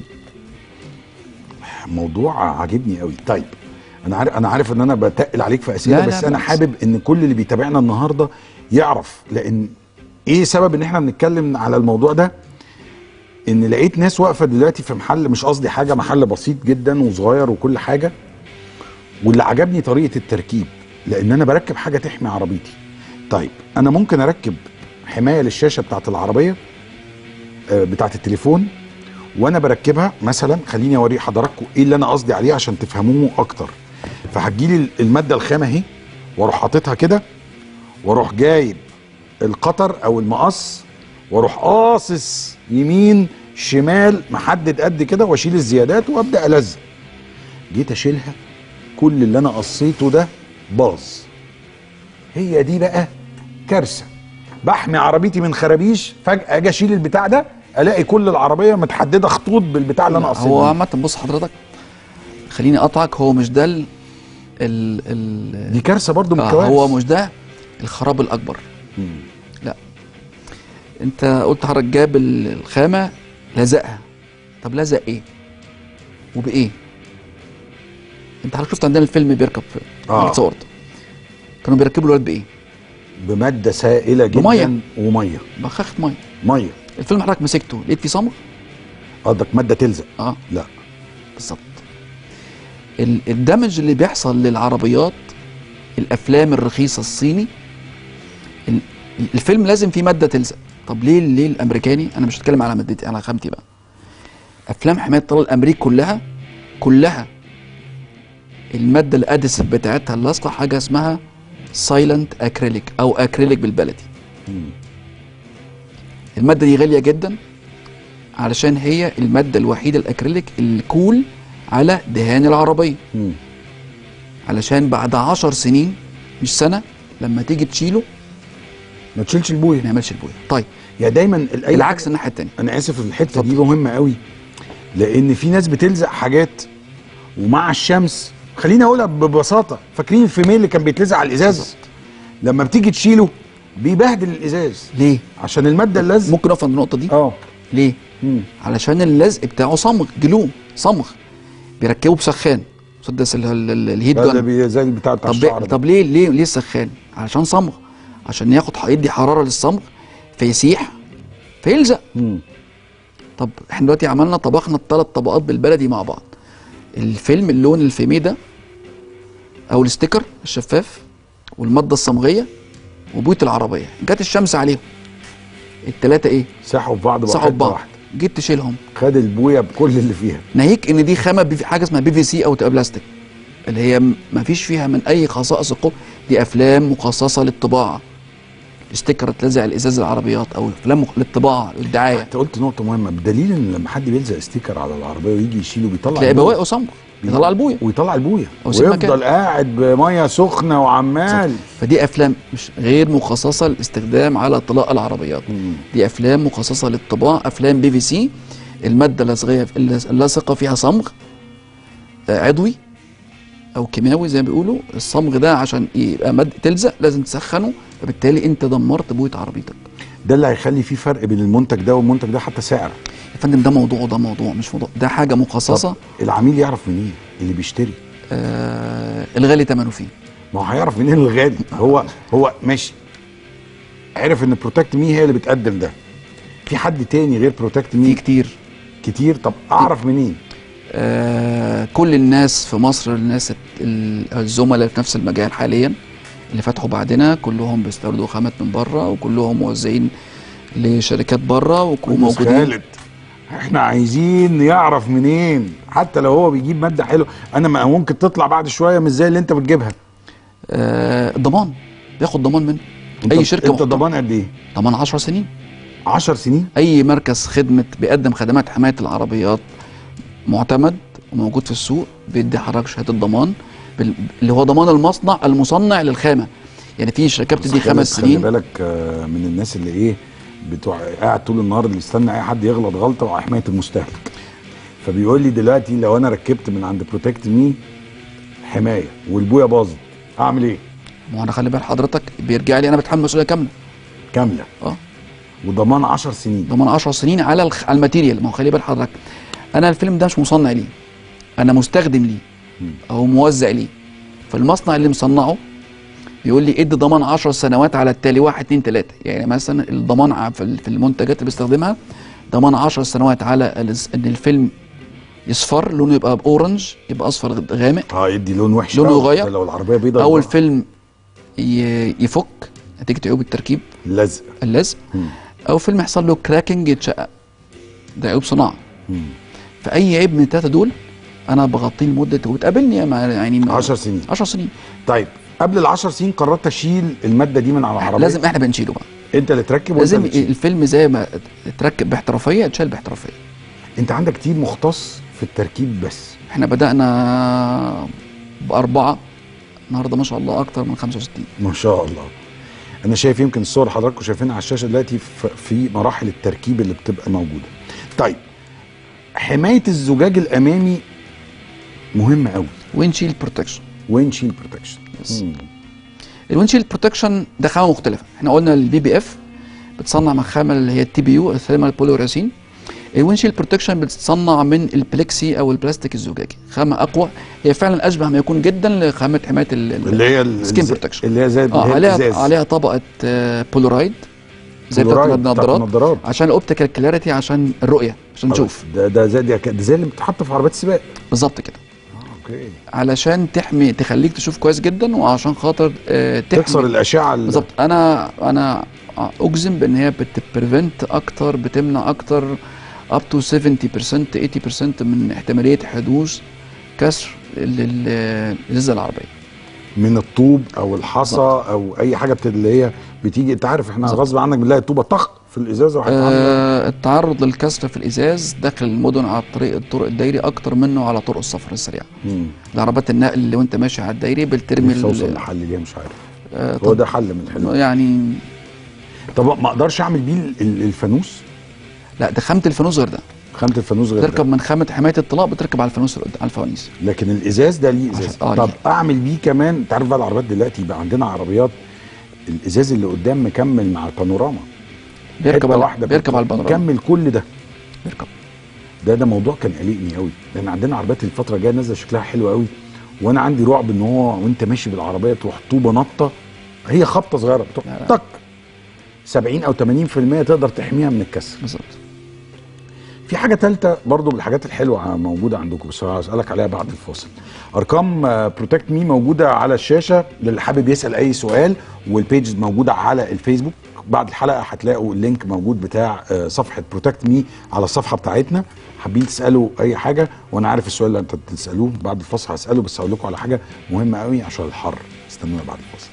موضوع عاجبني قوي طيب انا عارف انا عارف ان انا بتقل عليك في اسئله لا، لا، بس انا بالعكس. حابب ان كل اللي بيتابعنا النهارده يعرف لان ايه سبب ان احنا بنتكلم على الموضوع ده ان لقيت ناس واقفه دلوقتي في محل مش قصدي حاجه محل بسيط جدا وصغير وكل حاجه واللي عجبني طريقه التركيب لان انا بركب حاجه تحمي عربيتي طيب انا ممكن اركب حمايه للشاشه بتاعت العربيه آه، بتاعت التليفون وانا بركبها مثلا خليني اوري حضراتكم ايه اللي انا قصدي عليه عشان تفهموه اكتر فهتجيلي الماده الخام اهي واروح حاططها كده واروح جايب القطر او المقص واروح قاصص يمين شمال محدد قد كده واشيل الزيادات وابدا الزق جيت اشيلها كل اللي انا قصيته ده باظ هي دي بقى كارثه بحمي عربيتي من خرابيش فجاه اجي اشيل البتاع ده الاقي كل العربيه متحدده خطوط بالبتاع اللي انا قصيته هو عامه بص حضرتك خليني اقطعك هو مش ده ال ال ال دي كارثه برضو من آه الكوارث هو مش ده الخراب الاكبر مم. لا انت قلت حضرتك جاب ال- الخامه لزقها طب لزق ايه وبايه انت حضرتك شفت عندنا الفيلم بيركب في آه. اللي اتصورت كانوا بيركبوا الولاد بايه بماده سائله جدا بمية. وميه بخاخه ميه ميه الفيلم حضرتك مسكته لقيت فيه صمغ قصدك ماده تلزق اه لا بالظبط ال- الدمج اللي بيحصل للعربيات الافلام الرخيصه الصيني ال- الفيلم لازم فيه ماده تلزق طب ليه ليه الامريكاني انا مش هتكلم على مادتي على خامتي بقى افلام حمايه الطيران الامريكي كلها كلها الماده الادسف بتاعتها اللاصقه حاجه اسمها سايلنت اكريليك او اكريليك بالبلدي مم. الماده دي غاليه جدا علشان هي الماده الوحيده الاكريليك الكول على دهان العربيه مم. علشان بعد عشر سنين مش سنه لما تيجي تشيله ما تشيلش البويه ما يعملش البويه طيب يعني دايما الأي العكس الناحيه الثانيه انا اسف الحته دي اتفضل. مهمه قوي لان في ناس بتلزق حاجات ومع الشمس خليني اقولها ببساطه فاكرين الفيميل اللي كان بيتلزق على الازاز لما بتيجي تشيله بيبهدل الازاز ليه عشان الماده اللزق ممكن اقف عند النقطه دي اه ليه مم. علشان اللزق بتاعه صمغ جلو صمغ بيركبه بسخان مسدس ال- ال- ال- الهيت ده جان بي- زي البتاع بتاع طب الشعر ده. طب ليه ليه ليه السخان علشان صمغ عشان ياخد يدي حراره للصمغ فيسيح فيلزق مم. طب احنا دلوقتي عملنا طبخنا الثلاث طبقات بالبلدي مع بعض الفيلم اللون الفيميه ده او الستيكر الشفاف والماده الصمغيه وبويه العربيه جت الشمس عليهم الثلاثه ايه ساحوا في بعض صحوا حتة ببعض واحدة. جيت تشيلهم خد البويه بكل اللي فيها ناهيك ان دي خامه بي- حاجه اسمها بي في سي او تبقى بلاستيك اللي هي م- ما فيش فيها من اي خصائص القوه دي افلام مخصصه للطباعه ستيكر اتلزق على ازاز العربيات او افلام مخ- للطباعه للدعايه انت قلت نقطه مهمه بدليل ان لما حد بيلزق ستيكر على العربيه ويجي يشيله بيطلع تلاقي البوية. بواقي وصمغ يطلع البويه ويطلع البويه أو يسيب ويفضل مكان. قاعد بميه سخنه وعمال فدي افلام مش غير مخصصه للاستخدام على طلاء العربيات مم. دي افلام مخصصه للطباعه افلام بي في سي الماده اللازقه اللاصقه فيها صمغ آه، عضوي او كيماوي زي ما بيقولوا الصمغ ده عشان يبقى مد تلزق لازم تسخنه فبالتالي انت دمرت بويه عربيتك ده اللي هيخلي فيه فرق بين المنتج ده والمنتج ده حتى سعر يا فندم ده موضوع وده موضوع مش موضوع ده حاجه مخصصه طب العميل يعرف منين اللي بيشتري آه الغالي ثمنه فيه ما هو هيعرف منين الغالي هو هو ماشي عرف ان بروتكت مي هي اللي بتقدم ده في حد تاني غير بروتكت في مي كتير كتير طب اعرف منين آه كل الناس في مصر الناس ال- الزملاء في نفس المجال حاليا اللي فتحوا بعدنا كلهم بيستوردوا خامات من بره وكلهم موزعين لشركات بره مهندس وموجودين خالد احنا عايزين يعرف منين حتى لو هو بيجيب ماده حلوه انا ما ممكن تطلع بعد شويه مش زي اللي انت بتجيبها آه الضمان بياخد ضمان منه انت اي شركه انت محترمة. ضمان قد ايه ضمان 10 سنين 10 سنين اي مركز خدمه بيقدم خدمات حمايه العربيات معتمد وموجود في السوق بيدي حضرتك شهاده ضمان بال- اللي هو ضمان المصنع المصنع للخامه يعني في شركات بتدي بس خالد خمس خلي سنين بالك آه، من الناس اللي ايه بتوع قاعد طول النهار اللي يستنى اي حد يغلط غلطه وعلى حمايه المستهلك فبيقول لي دلوقتي لو انا ركبت من عند بروتكت مي حمايه والبويه باظت اعمل ايه ما هو انا خلي بال حضرتك بيرجع لي انا بتحمل مسؤوليه كامله كامله اه وضمان 10 سنين ضمان 10 سنين على الخ... على الماتيريال ما هو خلي بال حضرتك انا الفيلم ده مش مصنع ليه انا مستخدم ليه مم. او موزع ليه فالمصنع اللي مصنعه بيقول لي ادي ضمان 10 سنوات على التالي 1 2 3 يعني مثلا الضمان ع- في ال- في المنتجات اللي بيستخدمها ضمان 10 سنوات على الز- ان الفيلم يصفر لونه يبقى اورنج يبقى اصفر غامق اه يدي لون وحش لونه أوي. يغير. ده لو العربيه بيضاء او يبقى الفيلم ي- يفك نتيجه عيوب التركيب لزق اللزق مم. او فيلم يحصل له كراكنج يتشقق ده عيوب صناعه مم. فاي عيب من الثلاثه دول انا بغطيه لمده وتقابلني مع يعني 10 سنين 10 سنين طيب قبل ال 10 سنين قررت اشيل الماده دي من على العربيه لازم احنا بنشيله بقى انت اللي تركب وانت لازم اللي تشيل. الفيلم زي ما اتركب باحترافيه اتشال باحترافيه انت عندك تيم مختص في التركيب بس احنا بدانا باربعه النهارده ما شاء الله اكتر من 65 ما شاء الله انا شايف يمكن الصور حضراتكم شايفينها على الشاشه دلوقتي ف- في مراحل التركيب اللي بتبقى موجوده طيب حمايه الزجاج الامامي مهمه قوي وينشيلد بروتكشن وينشيل بروتكشن Yes. الوينشيلد بروتكشن ده خامه مختلفه احنا قلنا البي بي اف بتصنع من خامه اللي هي التي بي يو الثيرمال بوليوراسين الوينشيلد بروتكشن بتتصنع من البلكسي او البلاستيك الزجاجي خامه اقوى هي فعلا اشبه ما يكون جدا لخامه حمايه ال- ال- اللي هي ال- سكين الز- بروتكشن اللي هي زي اللي اه هي عليها الإزاز. عليها طبقه آه، بولورايد زي بتاعت بلورايد بتاعت النظارات النظارات عشان الاوبتيكال كلاريتي عشان الرؤيه عشان نشوف ده ده زي ده ده زي اللي بتتحط في عربيات السباق بالظبط كده اوكي علشان تحمي تخليك تشوف كويس جدا وعشان خاطر آه، تحمي تكسر الاشعه ال- بالظبط انا انا اجزم بان هي بتبريفنت اكتر بتمنع اكتر up to 70% 80% من احتماليه حدوث كسر لل- للزة العربيه من الطوب او الحصى او اي حاجه بت- اللي هي بتيجي انت عارف احنا بالظبط. غصب عنك بنلاقي الطوبه طخ في الازازه وهتتعمل آه التعرض للكسر في الازاز داخل المدن على طريق الطرق الدائري اكتر منه على طرق السفر السريعه مم. العربات النقل اللي وانت ماشي على الدائري بترمي نفسي اوصل ال- لحل ليه مش عارف آه هو طب ده حل من الحلول يعني طب ما اقدرش اعمل بيه ال- ال- الفانوس لا ده خامه الفانوس غير ده خامه الفانوس غير بتركب ده. من خامه حمايه الطلاق بتركب على الفانوس اللي قدام- على الفوانيس لكن الازاز ده ليه ازاز عشان- آه، طب ليه. اعمل بيه كمان انت عارف بقى العربيات دلوقتي يبقى عندنا عربيات الازاز اللي قدام مكمل مع البانوراما بيركب حتة على بيركب على البانوراما مكمل كل ده بيركب ده ده موضوع كان قلقني قوي لان عندنا عربيات الفتره الجايه نازله شكلها حلو قوي وانا عندي رعب ان هو وانت ماشي بالعربيه تروح طوبه نطه هي خبطه صغيره بتروح لا لا. تك 70 او 80% تقدر تحميها من الكسر بالظبط في حاجه ثالثه برضو من الحاجات الحلوه موجوده عندكم بس هسالك عليها بعد الفاصل ارقام بروتكت مي موجوده على الشاشه للي حابب يسال اي سؤال والبيج موجوده على الفيسبوك بعد الحلقه هتلاقوا اللينك موجود بتاع آه، صفحه بروتكت مي على الصفحه بتاعتنا حابين تسالوا اي حاجه وانا عارف السؤال اللي انت بتسالوه بعد الفاصل هساله بس هقول لكم على حاجه مهمه قوي عشان الحر استنونا بعد الفاصل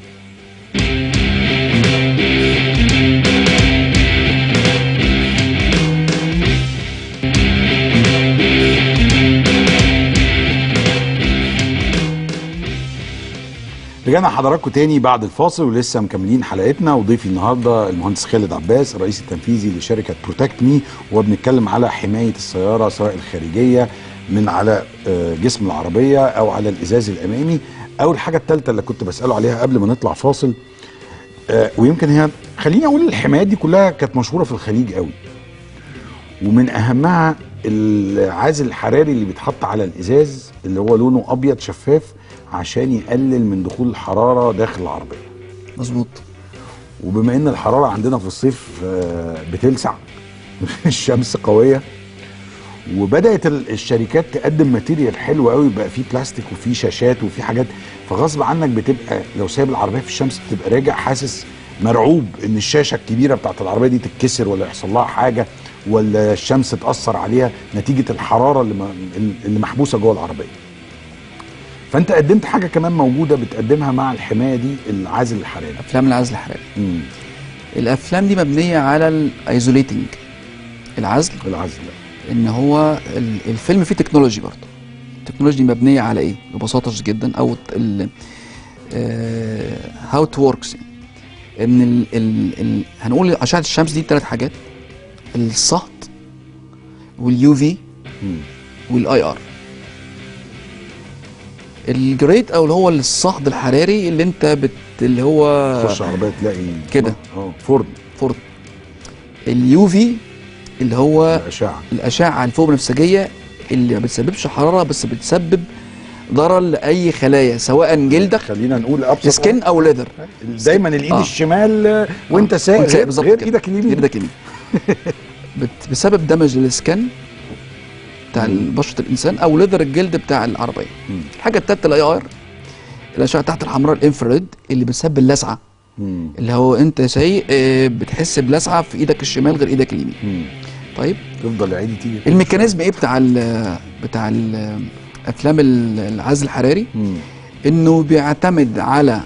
رجعنا حضراتكم تاني بعد الفاصل ولسه مكملين حلقتنا وضيفي النهارده المهندس خالد عباس الرئيس التنفيذي لشركه بروتكت مي وبنتكلم على حمايه السياره سواء الخارجيه من على آه، جسم العربيه او على الازاز الامامي او الحاجه الثالثه اللي كنت بساله عليها قبل ما نطلع فاصل آه، ويمكن هي خليني اقول الحمايات دي كلها كانت مشهوره في الخليج قوي ومن اهمها العازل الحراري اللي بيتحط على الازاز اللي هو لونه ابيض شفاف عشان يقلل من دخول الحراره داخل العربيه مظبوط وبما ان الحراره عندنا في الصيف آه، بتلسع الشمس قويه وبدات ال- الشركات تقدم ماتيريال حلو قوي بقى فيه بلاستيك وفيه شاشات وفيه حاجات فغصب عنك بتبقى لو سايب العربيه في الشمس بتبقى راجع حاسس مرعوب ان الشاشه الكبيره بتاعت العربيه دي تتكسر ولا يحصل لها حاجه ولا الشمس تاثر عليها نتيجه الحراره اللي م- اللي محبوسه جوه العربيه فانت قدمت حاجه كمان موجوده بتقدمها مع الحمايه دي العازل الحراري افلام العزل الحراري مم. الافلام دي مبنيه على الايزوليتنج العزل العزل ان هو ال- الفيلم فيه تكنولوجي برضه التكنولوجي دي مبنيه على ايه ببساطه جدا او هاو ات وركس ان ال ال ال هنقول اشعه الشمس دي ثلاث حاجات الصهد واليو في مم. والاي ار الجريد او اللي هو الصهد الحراري اللي انت بت اللي هو تخش عربيه تلاقي كده. اه فرن فرد اليو في اللي هو الاشعه الاشعه الفوق بنفسجيه اللي ما بتسببش حراره بس بتسبب ضرر لاي خلايا سواء جلدك خلينا نقول ابسط سكن او ليذر دايما الايد آه. الشمال آه، وانت آه. سايق وأنت سايق غير, بالظبط غير كده. ايدك اليمين ايدك اليمين بت- بسبب دمج للسكن بتاع بشره الانسان او ليذر الجلد بتاع العربيه مم. الحاجه الثالثه الاي ار الاشعه تحت الحمراء الانفراريد اللي بتسبب اللسعه مم. اللي هو انت سايق آه، بتحس بلسعه في ايدك الشمال غير ايدك اليمين مم. طيب تفضل عيدي تيجي الميكانيزم ايه بتاع ال بتاع ال افلام ال- العزل الحراري مم. انه بيعتمد على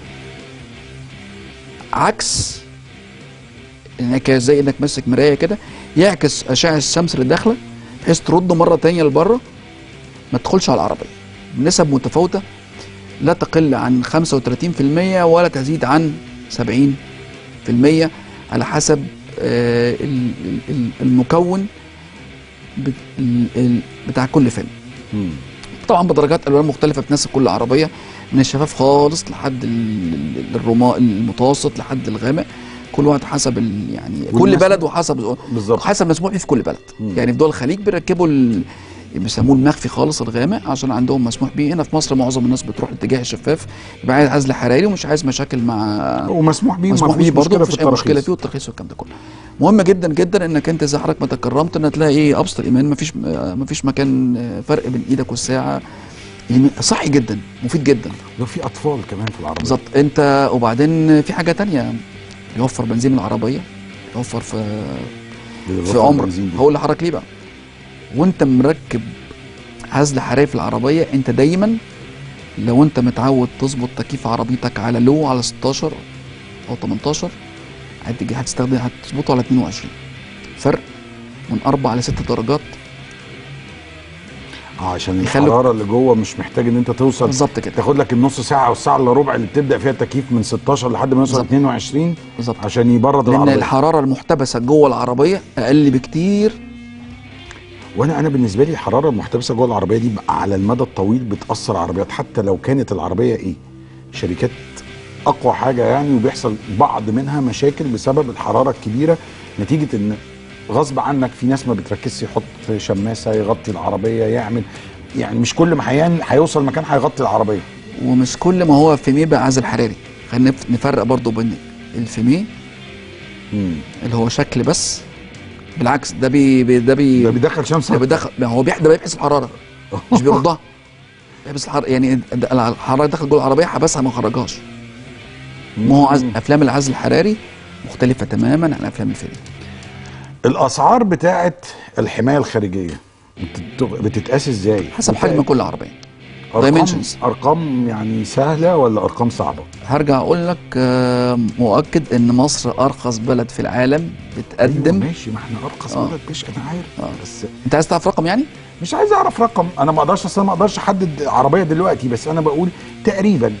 عكس انك زي انك ماسك مرايه كده يعكس اشعه الشمس اللي داخله بحيث ترد مره تانية لبره ما تدخلش على العربيه بنسب متفاوته لا تقل عن 35% ولا تزيد عن 70% على حسب آه، ال- ال- ال- المكون بت- ال- ال- بتاع كل فيلم مم. طبعا بدرجات الوان مختلفه بتناسب كل عربيه من الشفاف خالص لحد ال- ال- الرماء المتوسط لحد الغامق كل واحد حسب ال- يعني كل والمسموح- بلد وحسب بالظبط حسب مسموح فيه في كل بلد مم. يعني في دول الخليج بيركبوا ال- بيسموه المخفي خالص الغامق عشان عندهم مسموح بيه هنا في مصر معظم الناس بتروح لاتجاه الشفاف يبقى عايز عزل حراري ومش عايز مشاكل مع ومسموح بيه مسموح ومفيش بيه برضه مشكله في مفيش اي مشكله الترخيص فيه والترخيص والكلام ده كله مهم جدا جدا انك انت اذا حضرتك ما تكرمت ان تلاقي ايه ابسط الايمان مفيش مفيش مكان آه، فرق بين ايدك والساعه يمين- صحي جدا مفيد جدا لو في اطفال كمان في العربيه بالظبط انت وبعدين في حاجه تانية يوفر بنزين العربيه يوفر في بالإضافة في عمرك للبنزين دي. هقول لحضرتك ليه بقى وانت مركب عزل حراري في العربيه انت دايما لو انت متعود تظبط تكييف عربيتك على لو على 16 او 18 هتيجي هتستخدم هتظبطه على 22 فرق من 4 ل 6 درجات اه عشان يخلوا- الحراره اللي جوه مش محتاج ان انت توصل بالظبط كده تاخد لك النص ساعه او الساعه الا ربع اللي بتبدا فيها التكييف من 16 لحد ما يوصل بالظبط. 22 بالظبط عشان يبرد لان العربيه الحراره المحتبسه جوه العربيه اقل بكتير وانا انا بالنسبه لي الحراره المحتبسه جوه العربيه دي بقى على المدى الطويل بتاثر على العربيات حتى لو كانت العربيه ايه شركات اقوى حاجه يعني وبيحصل بعض منها مشاكل بسبب الحراره الكبيره نتيجه ان غصب عنك في ناس ما بتركزش يحط شماسه يغطي العربيه يعمل يعني مش كل ما هيان هيوصل مكان هيغطي العربيه ومش كل ما هو فيميه بقى عزل حراري خلينا نف- نفرق برضو بين الفيميه مم. اللي هو شكل بس بالعكس ده بي بي- ده بي ده بيدخل شمس ده بيدخل ما هو بيح- ده بيحبس الحراره مش بيردها بيحبس الحراره يعني ده- الحراره دخلت جوه العربيه حبسها ما خرجهاش ما هو عز... افلام العزل الحراري مختلفه تماما عن افلام الفيلم الاسعار بتاعت الحمايه الخارجيه بتت- بتتقاس ازاي حسب حجم كل عربيه أرقام, dimensions. ارقام يعني سهله ولا ارقام صعبه هرجع اقول لك آه، مؤكد ان مصر ارخص بلد في العالم أيوة بتقدم ماشي ما احنا ارخص آه. بلد مش انا عارف آه. بس انت عايز تعرف رقم يعني مش عايز اعرف رقم انا ما اقدرش اصلا ما اقدرش احدد عربيه دلوقتي بس انا بقول تقريبا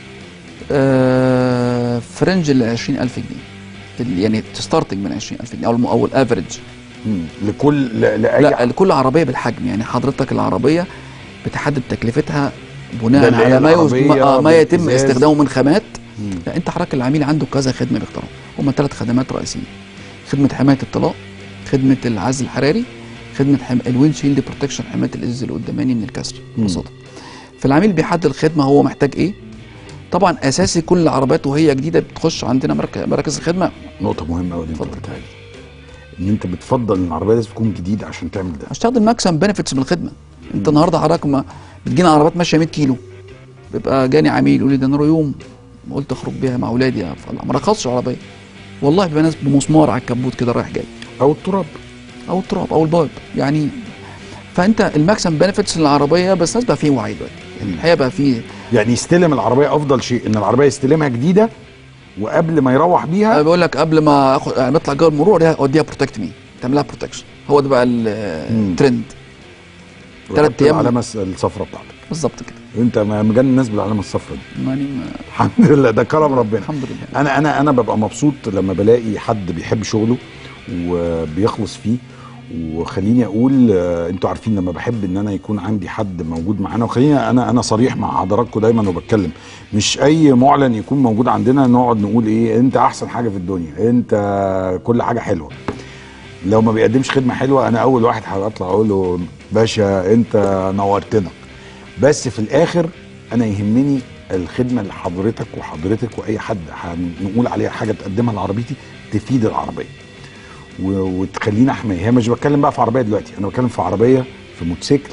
آه، في رينج ال 20000 جنيه في ال- يعني ستارتنج من 20000 جنيه او الم- او الافريج مم. لكل ل- لاي لا لكل عربيه بالحجم يعني حضرتك العربيه بتحدد تكلفتها بناء ده اللي هي على ما يز... العربية ما, ما يتم بالإزاز. استخدامه من خامات مم. لا انت حضرتك العميل عنده كذا خدمه بيختارهم هم ثلاث خدمات رئيسيه خدمه حمايه الطلاق خدمه العزل الحراري خدمه حم... الويند شيلد بروتكشن حمايه الازاز القداماني من الكسر مم. ببساطه فالعميل بيحدد الخدمه هو محتاج ايه طبعا اساسي كل العربيات وهي جديده بتخش عندنا مرك- مراكز الخدمه نقطه مهمه قوي اللي انت اتفضل. قلتها لي ان انت بتفضل ان العربيه لازم تكون جديده عشان تعمل ده عشان تاخد الماكسيمم بنفيتس من الخدمه انت النهارده حضرتك ما بتجينا عربيات ماشيه 100 كيلو بيبقى جاني عميل يقول لي ده انا يوم قلت اخرج بيها مع اولادي فلا ما رخصش العربيه والله بيبقى ناس بمسمار على الكبوت كده رايح جاي او التراب او التراب او البايب يعني فانت الماكسيمم بنفيتس للعربيه بس الناس بقى فيه وعي دلوقتي يعني الحقيقه بقى فيه يعني يستلم العربيه افضل شيء ان العربيه يستلمها جديده وقبل ما يروح انا بيها بقول لك قبل ما اخد يعني بطلع جو المرور اوديها بروتكت مي تعملها بروتكشن هو ده بقى الترند تلات وتحط أيام. العلامه الصفراء بتاعتك بالظبط كده انت ما- مجنن الناس بالعلامه الصفراء دي يعني ما- الحمد لله ده كرم ربنا الحمد لله انا انا انا ببقى مبسوط لما بلاقي حد بيحب شغله وبيخلص فيه وخليني اقول آه، انتوا عارفين لما بحب ان انا يكون عندي حد موجود معانا وخليني انا انا صريح مع حضراتكم دايما وبتكلم مش اي معلن يكون موجود عندنا نقعد نقول ايه انت احسن حاجه في الدنيا انت كل حاجه حلوه لو ما بيقدمش خدمه حلوه انا اول واحد هطلع اقول له باشا انت نورتنا بس في الاخر انا يهمني الخدمه اللي حضرتك وحضرتك واي حد هنقول عليها حاجه تقدمها لعربيتي تفيد العربيه و- وتخلينا احمي هي مش بتكلم بقى في عربيه دلوقتي انا بتكلم في عربيه في موتوسيكل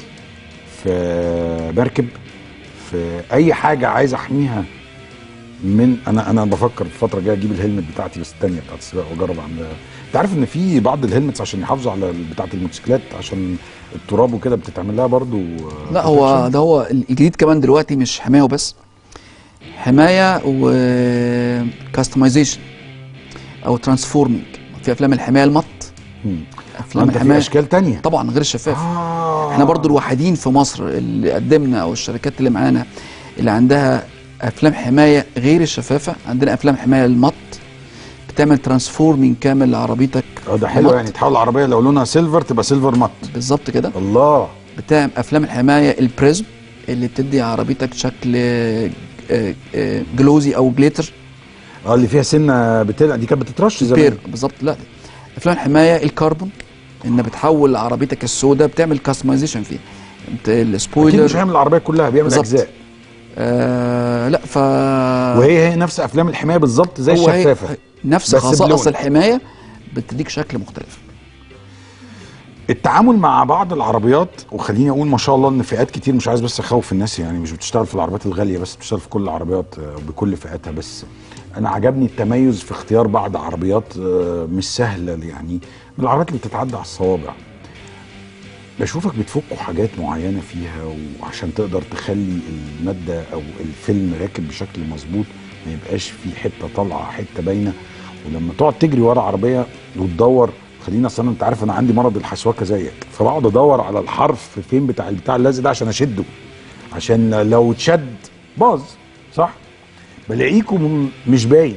في مركب في اي حاجه عايز احميها من انا انا بفكر الفتره الجايه اجيب الهلمت بتاعتي بس الثانيه بتاعت السباق واجرب اعملها انت عارف ان في بعض الهلمتس عشان يحافظوا على بتاعه الموتوسيكلات عشان التراب وكده بتتعمل لها برضو آه، لا هو protection. ده هو الجديد كمان دلوقتي مش حمايه وبس حمايه و كاستمايزيشن او ترانسفورمينج في افلام الحمايه المط مم. افلام انت في الحمايه اشكال تانية طبعا غير الشفاف آه. احنا برضو الوحيدين في مصر اللي قدمنا او الشركات اللي معانا اللي عندها افلام حمايه غير الشفافه عندنا افلام حمايه المط بتعمل ترانسفورمينج كامل لعربيتك اه ده حلو مط. يعني تحول العربيه لو لونها سيلفر تبقى سيلفر مات بالظبط كده الله بتعمل افلام الحمايه البريزم اللي بتدي عربيتك شكل آه، آه، جلوزي او جليتر اه اللي فيها سنه بتلع دي كانت بتترش زمان بير بالظبط لا افلام الحمايه الكربون ان بتحول عربيتك السوداء بتعمل كاستمايزيشن فيها انت اكيد مش السبويلر هيعمل العربيه كلها بيعمل بالظبط. اجزاء آه لا ف وهي هي نفس افلام الحمايه بالظبط زي هو هي- الشفافه نفس بس خصائص بلون. الحمايه بتديك شكل مختلف التعامل مع بعض العربيات وخليني اقول ما شاء الله ان فئات كتير مش عايز بس اخوف الناس يعني مش بتشتغل في العربيات الغاليه بس بتشتغل في كل العربيات آه، بكل فئاتها بس انا عجبني التميز في اختيار بعض عربيات آه، مش سهله يعني من العربيات اللي بتتعدى على الصوابع بشوفك بتفكوا حاجات معينه فيها وعشان تقدر تخلي الماده او الفيلم راكب بشكل مظبوط ما يبقاش في حته طالعه حته باينه ولما تقعد تجري ورا عربيه وتدور خلينا اصل أنا- انت عارف انا عندي مرض الحسواكه زيك فبقعد ادور على الحرف فين بتاع البتاع اللازق ده عشان اشده عشان لو اتشد باظ صح بلاقيكم مش باين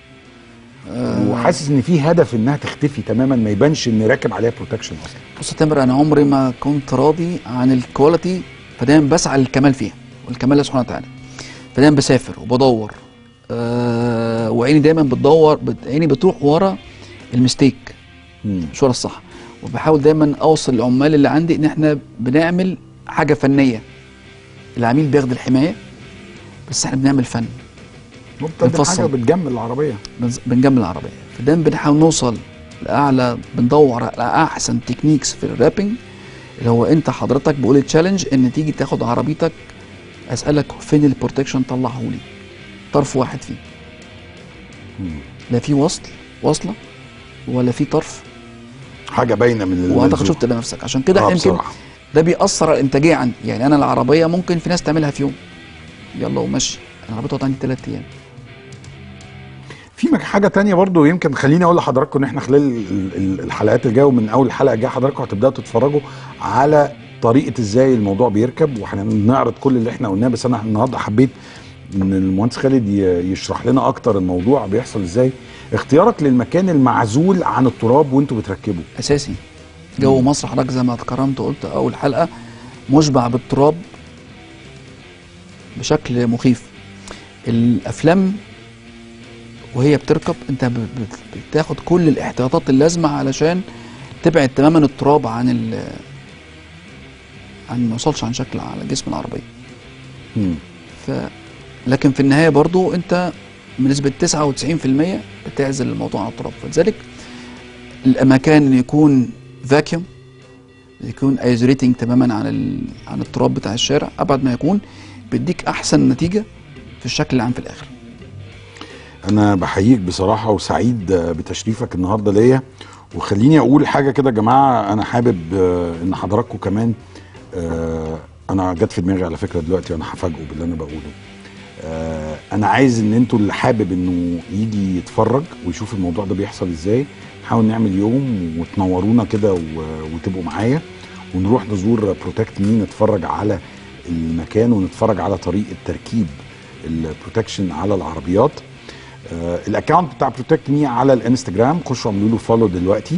وحاسس ان في هدف انها تختفي تماما ما يبانش ان راكب عليها بروتكشن اصلا بص يا تامر انا عمري ما كنت راضي عن الكواليتي فدايما بسعى للكمال فيها والكمال لله سبحانه وتعالى فدايما بسافر وبدور آه وعيني دايما بتدور بت... عيني بتروح ورا المستيك مم. مش ورا الصح وبحاول دايما اوصل للعمال اللي عندي ان احنا بنعمل حاجه فنيه العميل بياخد الحمايه بس احنا بنعمل فن مبتدئ بنفصل. حاجه بتجمل العربيه بنز- بنجمل العربيه فدايما بنحاول نوصل لاعلى بندور على احسن تكنيكس في الرابنج اللي هو انت حضرتك بقول التشالنج ان تيجي تاخد عربيتك اسالك فين البروتكشن طلعه لي طرف واحد فيه مم. لا في وصل وصله ولا في طرف حاجه باينه من اللي واعتقد ملزوق. شفت ده نفسك عشان كده آه يمكن بصراحة. ده بيأثر على الانتاجيه عندي يعني انا العربيه ممكن في ناس تعملها في يوم يلا ومشي انا العربيه تقعد عندي ثلاث ايام في مك- حاجة تانية برضو يمكن خليني اقول لحضراتكم ان احنا خلال ال- ال- الحلقات الجاية ومن اول حلقة جاية حضراتكم هتبداوا تتفرجوا على طريقة ازاي الموضوع بيركب وهنعرض كل اللي احنا قلناه بس انا النهارده حبيت ان المهندس خالد ي- يشرح لنا اكتر الموضوع بيحصل ازاي اختيارك للمكان المعزول عن التراب وانتوا بتركبوا اساسي جو مصر حضرتك زي ما اتكرمت وقلت اول حلقه مشبع بالتراب بشكل مخيف الافلام وهي بتركب انت ب- بت- بتاخد كل الاحتياطات اللازمه علشان تبعد تماما التراب عن ال عن ما يوصلش عن شكل على جسم العربيه مم. ف لكن في النهايه برضو انت بنسبه 99% بتعزل الموضوع عن التراب فلذلك الاماكن إنه يكون فاكيوم يكون ايزوليتنج تماما عن ال... عن التراب بتاع الشارع ابعد ما يكون بيديك احسن نتيجه في الشكل العام في الاخر انا بحييك بصراحه وسعيد بتشريفك النهارده ليا وخليني اقول حاجه كده يا جماعه انا حابب آه، ان حضراتكم كمان آه، انا جت في دماغي على فكره دلوقتي وانا هفاجئه باللي انا بقوله آه، انا عايز ان انتوا اللي حابب انه يجي يتفرج ويشوف الموضوع ده بيحصل ازاي نحاول نعمل يوم وتنورونا كده و- وتبقوا معايا ونروح نزور بروتكت مي نتفرج على المكان ونتفرج على طريقه تركيب البروتكشن على العربيات آه، الاكونت بتاع بروتكت مي على الانستجرام خشوا اعملوا له فولو دلوقتي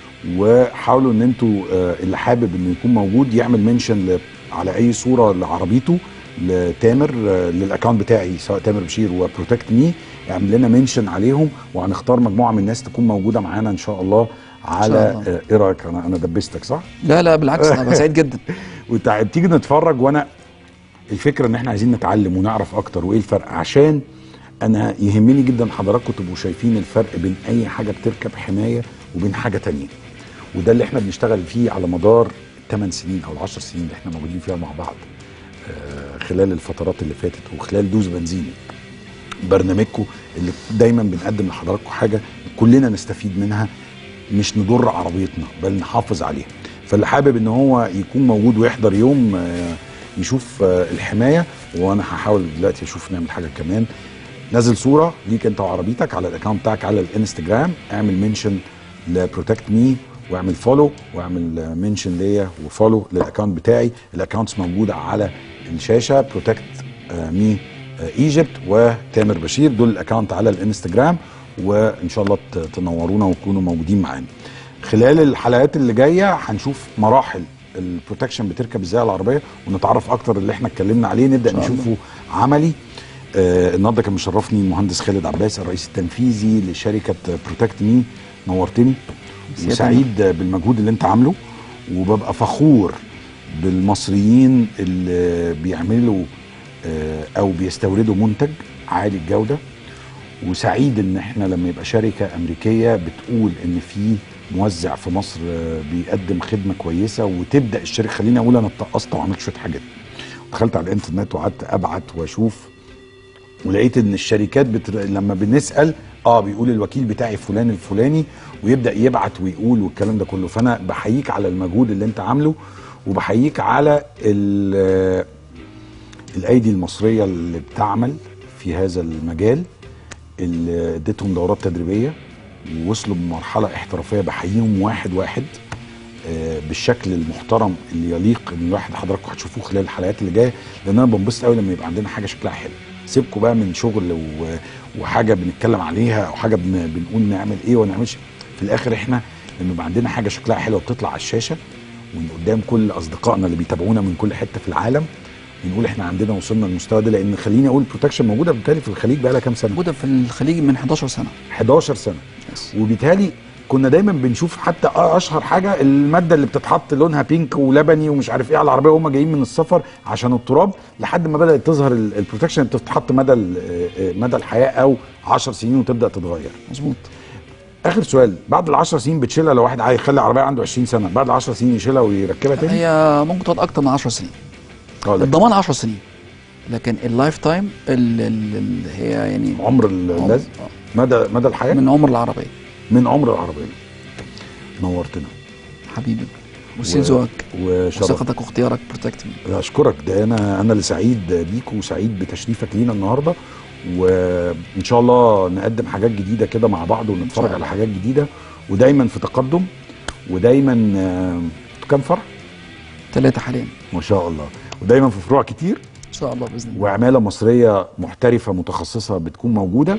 وحاولوا ان انتوا آه، اللي حابب انه يكون موجود يعمل منشن على اي صوره لعربيته لتامر آه، للاكونت بتاعي سواء تامر بشير وبروتكت مي اعمل لنا منشن عليهم وهنختار مجموعه من الناس تكون موجوده معانا ان شاء الله على الله. آه، ايه رايك انا انا دبستك صح؟ لا لا بالعكس انا ببقى سعيد جدا وتع- تيجي نتفرج وانا الفكره ان احنا عايزين نتعلم ونعرف اكتر وايه الفرق عشان انا يهمني جدا حضراتكم تبقوا شايفين الفرق بين اي حاجه بتركب حمايه وبين حاجه تانية وده اللي احنا بنشتغل فيه على مدار 8 سنين او 10 سنين اللي احنا موجودين فيها مع بعض آه، خلال الفترات اللي فاتت وخلال دوز بنزيني برنامجكم اللي دايما بنقدم لحضراتكم حاجه كلنا نستفيد منها مش نضر عربيتنا بل نحافظ عليها فاللي حابب ان هو يكون موجود ويحضر يوم آه، يشوف آه، الحمايه وانا هحاول دلوقتي اشوف نعمل حاجه كمان نزل صوره ليك انت وعربيتك على الاكونت بتاعك على الانستجرام اعمل منشن لبروتكت مي واعمل فولو واعمل منشن ليا وفولو للاكونت بتاعي الاكونتس موجوده على الشاشه بروتكت مي ايجيبت وتامر بشير دول الاكونت على الانستجرام وان شاء الله ت- تنورونا وتكونوا موجودين معانا خلال الحلقات اللي جايه هنشوف مراحل البروتكشن بتركب ازاي على العربيه ونتعرف اكتر اللي احنا اتكلمنا عليه نبدا إن شاء الله. نشوفه عملي آه النهارده كان مشرفني المهندس خالد عباس الرئيس التنفيذي لشركه بروتكت مي نورتني سيادة وسعيد بالمجهود اللي انت عامله وببقى فخور بالمصريين اللي بيعملوا آه، او بيستوردوا منتج عالي الجوده وسعيد ان احنا لما يبقى شركه امريكيه بتقول ان في موزع في مصر آه، بيقدم خدمه كويسه وتبدا الشركه خليني اقول انا اتقصت وعملت شويه حاجات دخلت على الانترنت وقعدت ابعت واشوف ولقيت ان الشركات بتر... لما بنسال اه بيقول الوكيل بتاعي فلان الفلاني ويبدا يبعت ويقول والكلام ده كله فانا بحييك على المجهود اللي انت عامله وبحييك على ال- الايدي المصريه اللي بتعمل في هذا المجال اللي اديتهم دورات تدريبيه ووصلوا بمرحله احترافيه بحييهم واحد واحد آه، بالشكل المحترم اللي يليق ان الواحد حضراتكم هتشوفوه خلال الحلقات اللي جايه لان انا بنبسط قوي لما يبقى عندنا حاجه شكلها حلو سيبكم بقى من شغل و... وحاجه بنتكلم عليها او حاجه بن... بنقول نعمل ايه وما نعملش في الاخر احنا لما يبقى عندنا حاجه شكلها حلو بتطلع على الشاشه ومن قدام كل اصدقائنا اللي بيتابعونا من كل حته في العالم بنقول احنا عندنا وصلنا للمستوى ده لان خليني اقول بروتكشن موجوده بالتالي في الخليج بقى لها كام سنه موجوده في الخليج من 11 سنه 11 سنه بس. وبالتالي كنا دايما بنشوف حتى اشهر حاجه الماده اللي بتتحط لونها بينك ولبني ومش عارف ايه على العربيه وهم جايين من السفر عشان التراب لحد ما بدات تظهر ال- البروتكشن بتتحط مدى ال- آه، مدى الحياه او 10 سنين وتبدا تتغير مظبوط اخر سؤال بعد ال 10 سنين بتشيلها لو واحد عايز يخلي عربيه عنده 20 سنه بعد ال 10 سنين يشيلها ويركبها تاني هي ممكن تقعد اكتر من 10 سنين اه لكن الضمان 10 سنين لكن اللايف تايم ال- ال- ال- هي يعني عمر ال- عمر- لازم مدى مدى الحياه من عمر العربيه من عمر العربيه نورتنا حبيبي وسيل ذوقك وشرف وثقتك واختيارك بروتكت مي اشكرك ده انا انا اللي سعيد بيك وسعيد بتشريفك لينا النهارده وان شاء الله نقدم حاجات جديده كده مع بعض ونتفرج الله. على حاجات جديده ودايما في تقدم ودايما آه، كام فرع ثلاثه حاليا ما شاء الله ودايما في فروع كتير ان شاء الله باذن الله وعماله مصريه محترفه متخصصه بتكون موجوده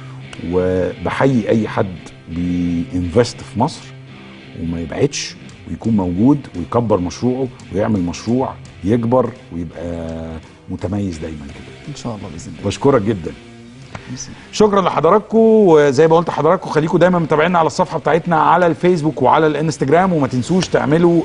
وبحيي اي حد بينفست في مصر وما يبعدش ويكون موجود ويكبر مشروعه ويعمل مشروع يكبر ويبقى متميز دايما كده ان شاء الله باذن الله بشكرك جدا بإذن الله. شكرا لحضراتكم وزي ما قلت لحضراتكم خليكم دايما متابعينا على الصفحه بتاعتنا على الفيسبوك وعلى الانستجرام وما تنسوش تعملوا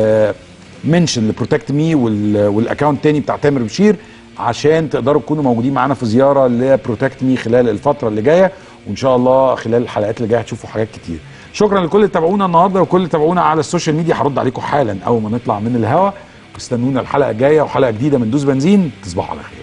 منشن لبروتكت مي والاكونت تاني بتاع تامر بشير عشان تقدروا تكونوا موجودين معانا في زياره لبروتكت مي خلال الفتره اللي جايه وان شاء الله خلال الحلقات اللي جايه هتشوفوا حاجات كتير شكرا لكل اللي تابعونا النهارده وكل اللي تابعونا على السوشيال ميديا هرد عليكم حالا اول ما نطلع من الهوا واستنونا الحلقه الجايه وحلقه جديده من دوس بنزين تصبحوا على خير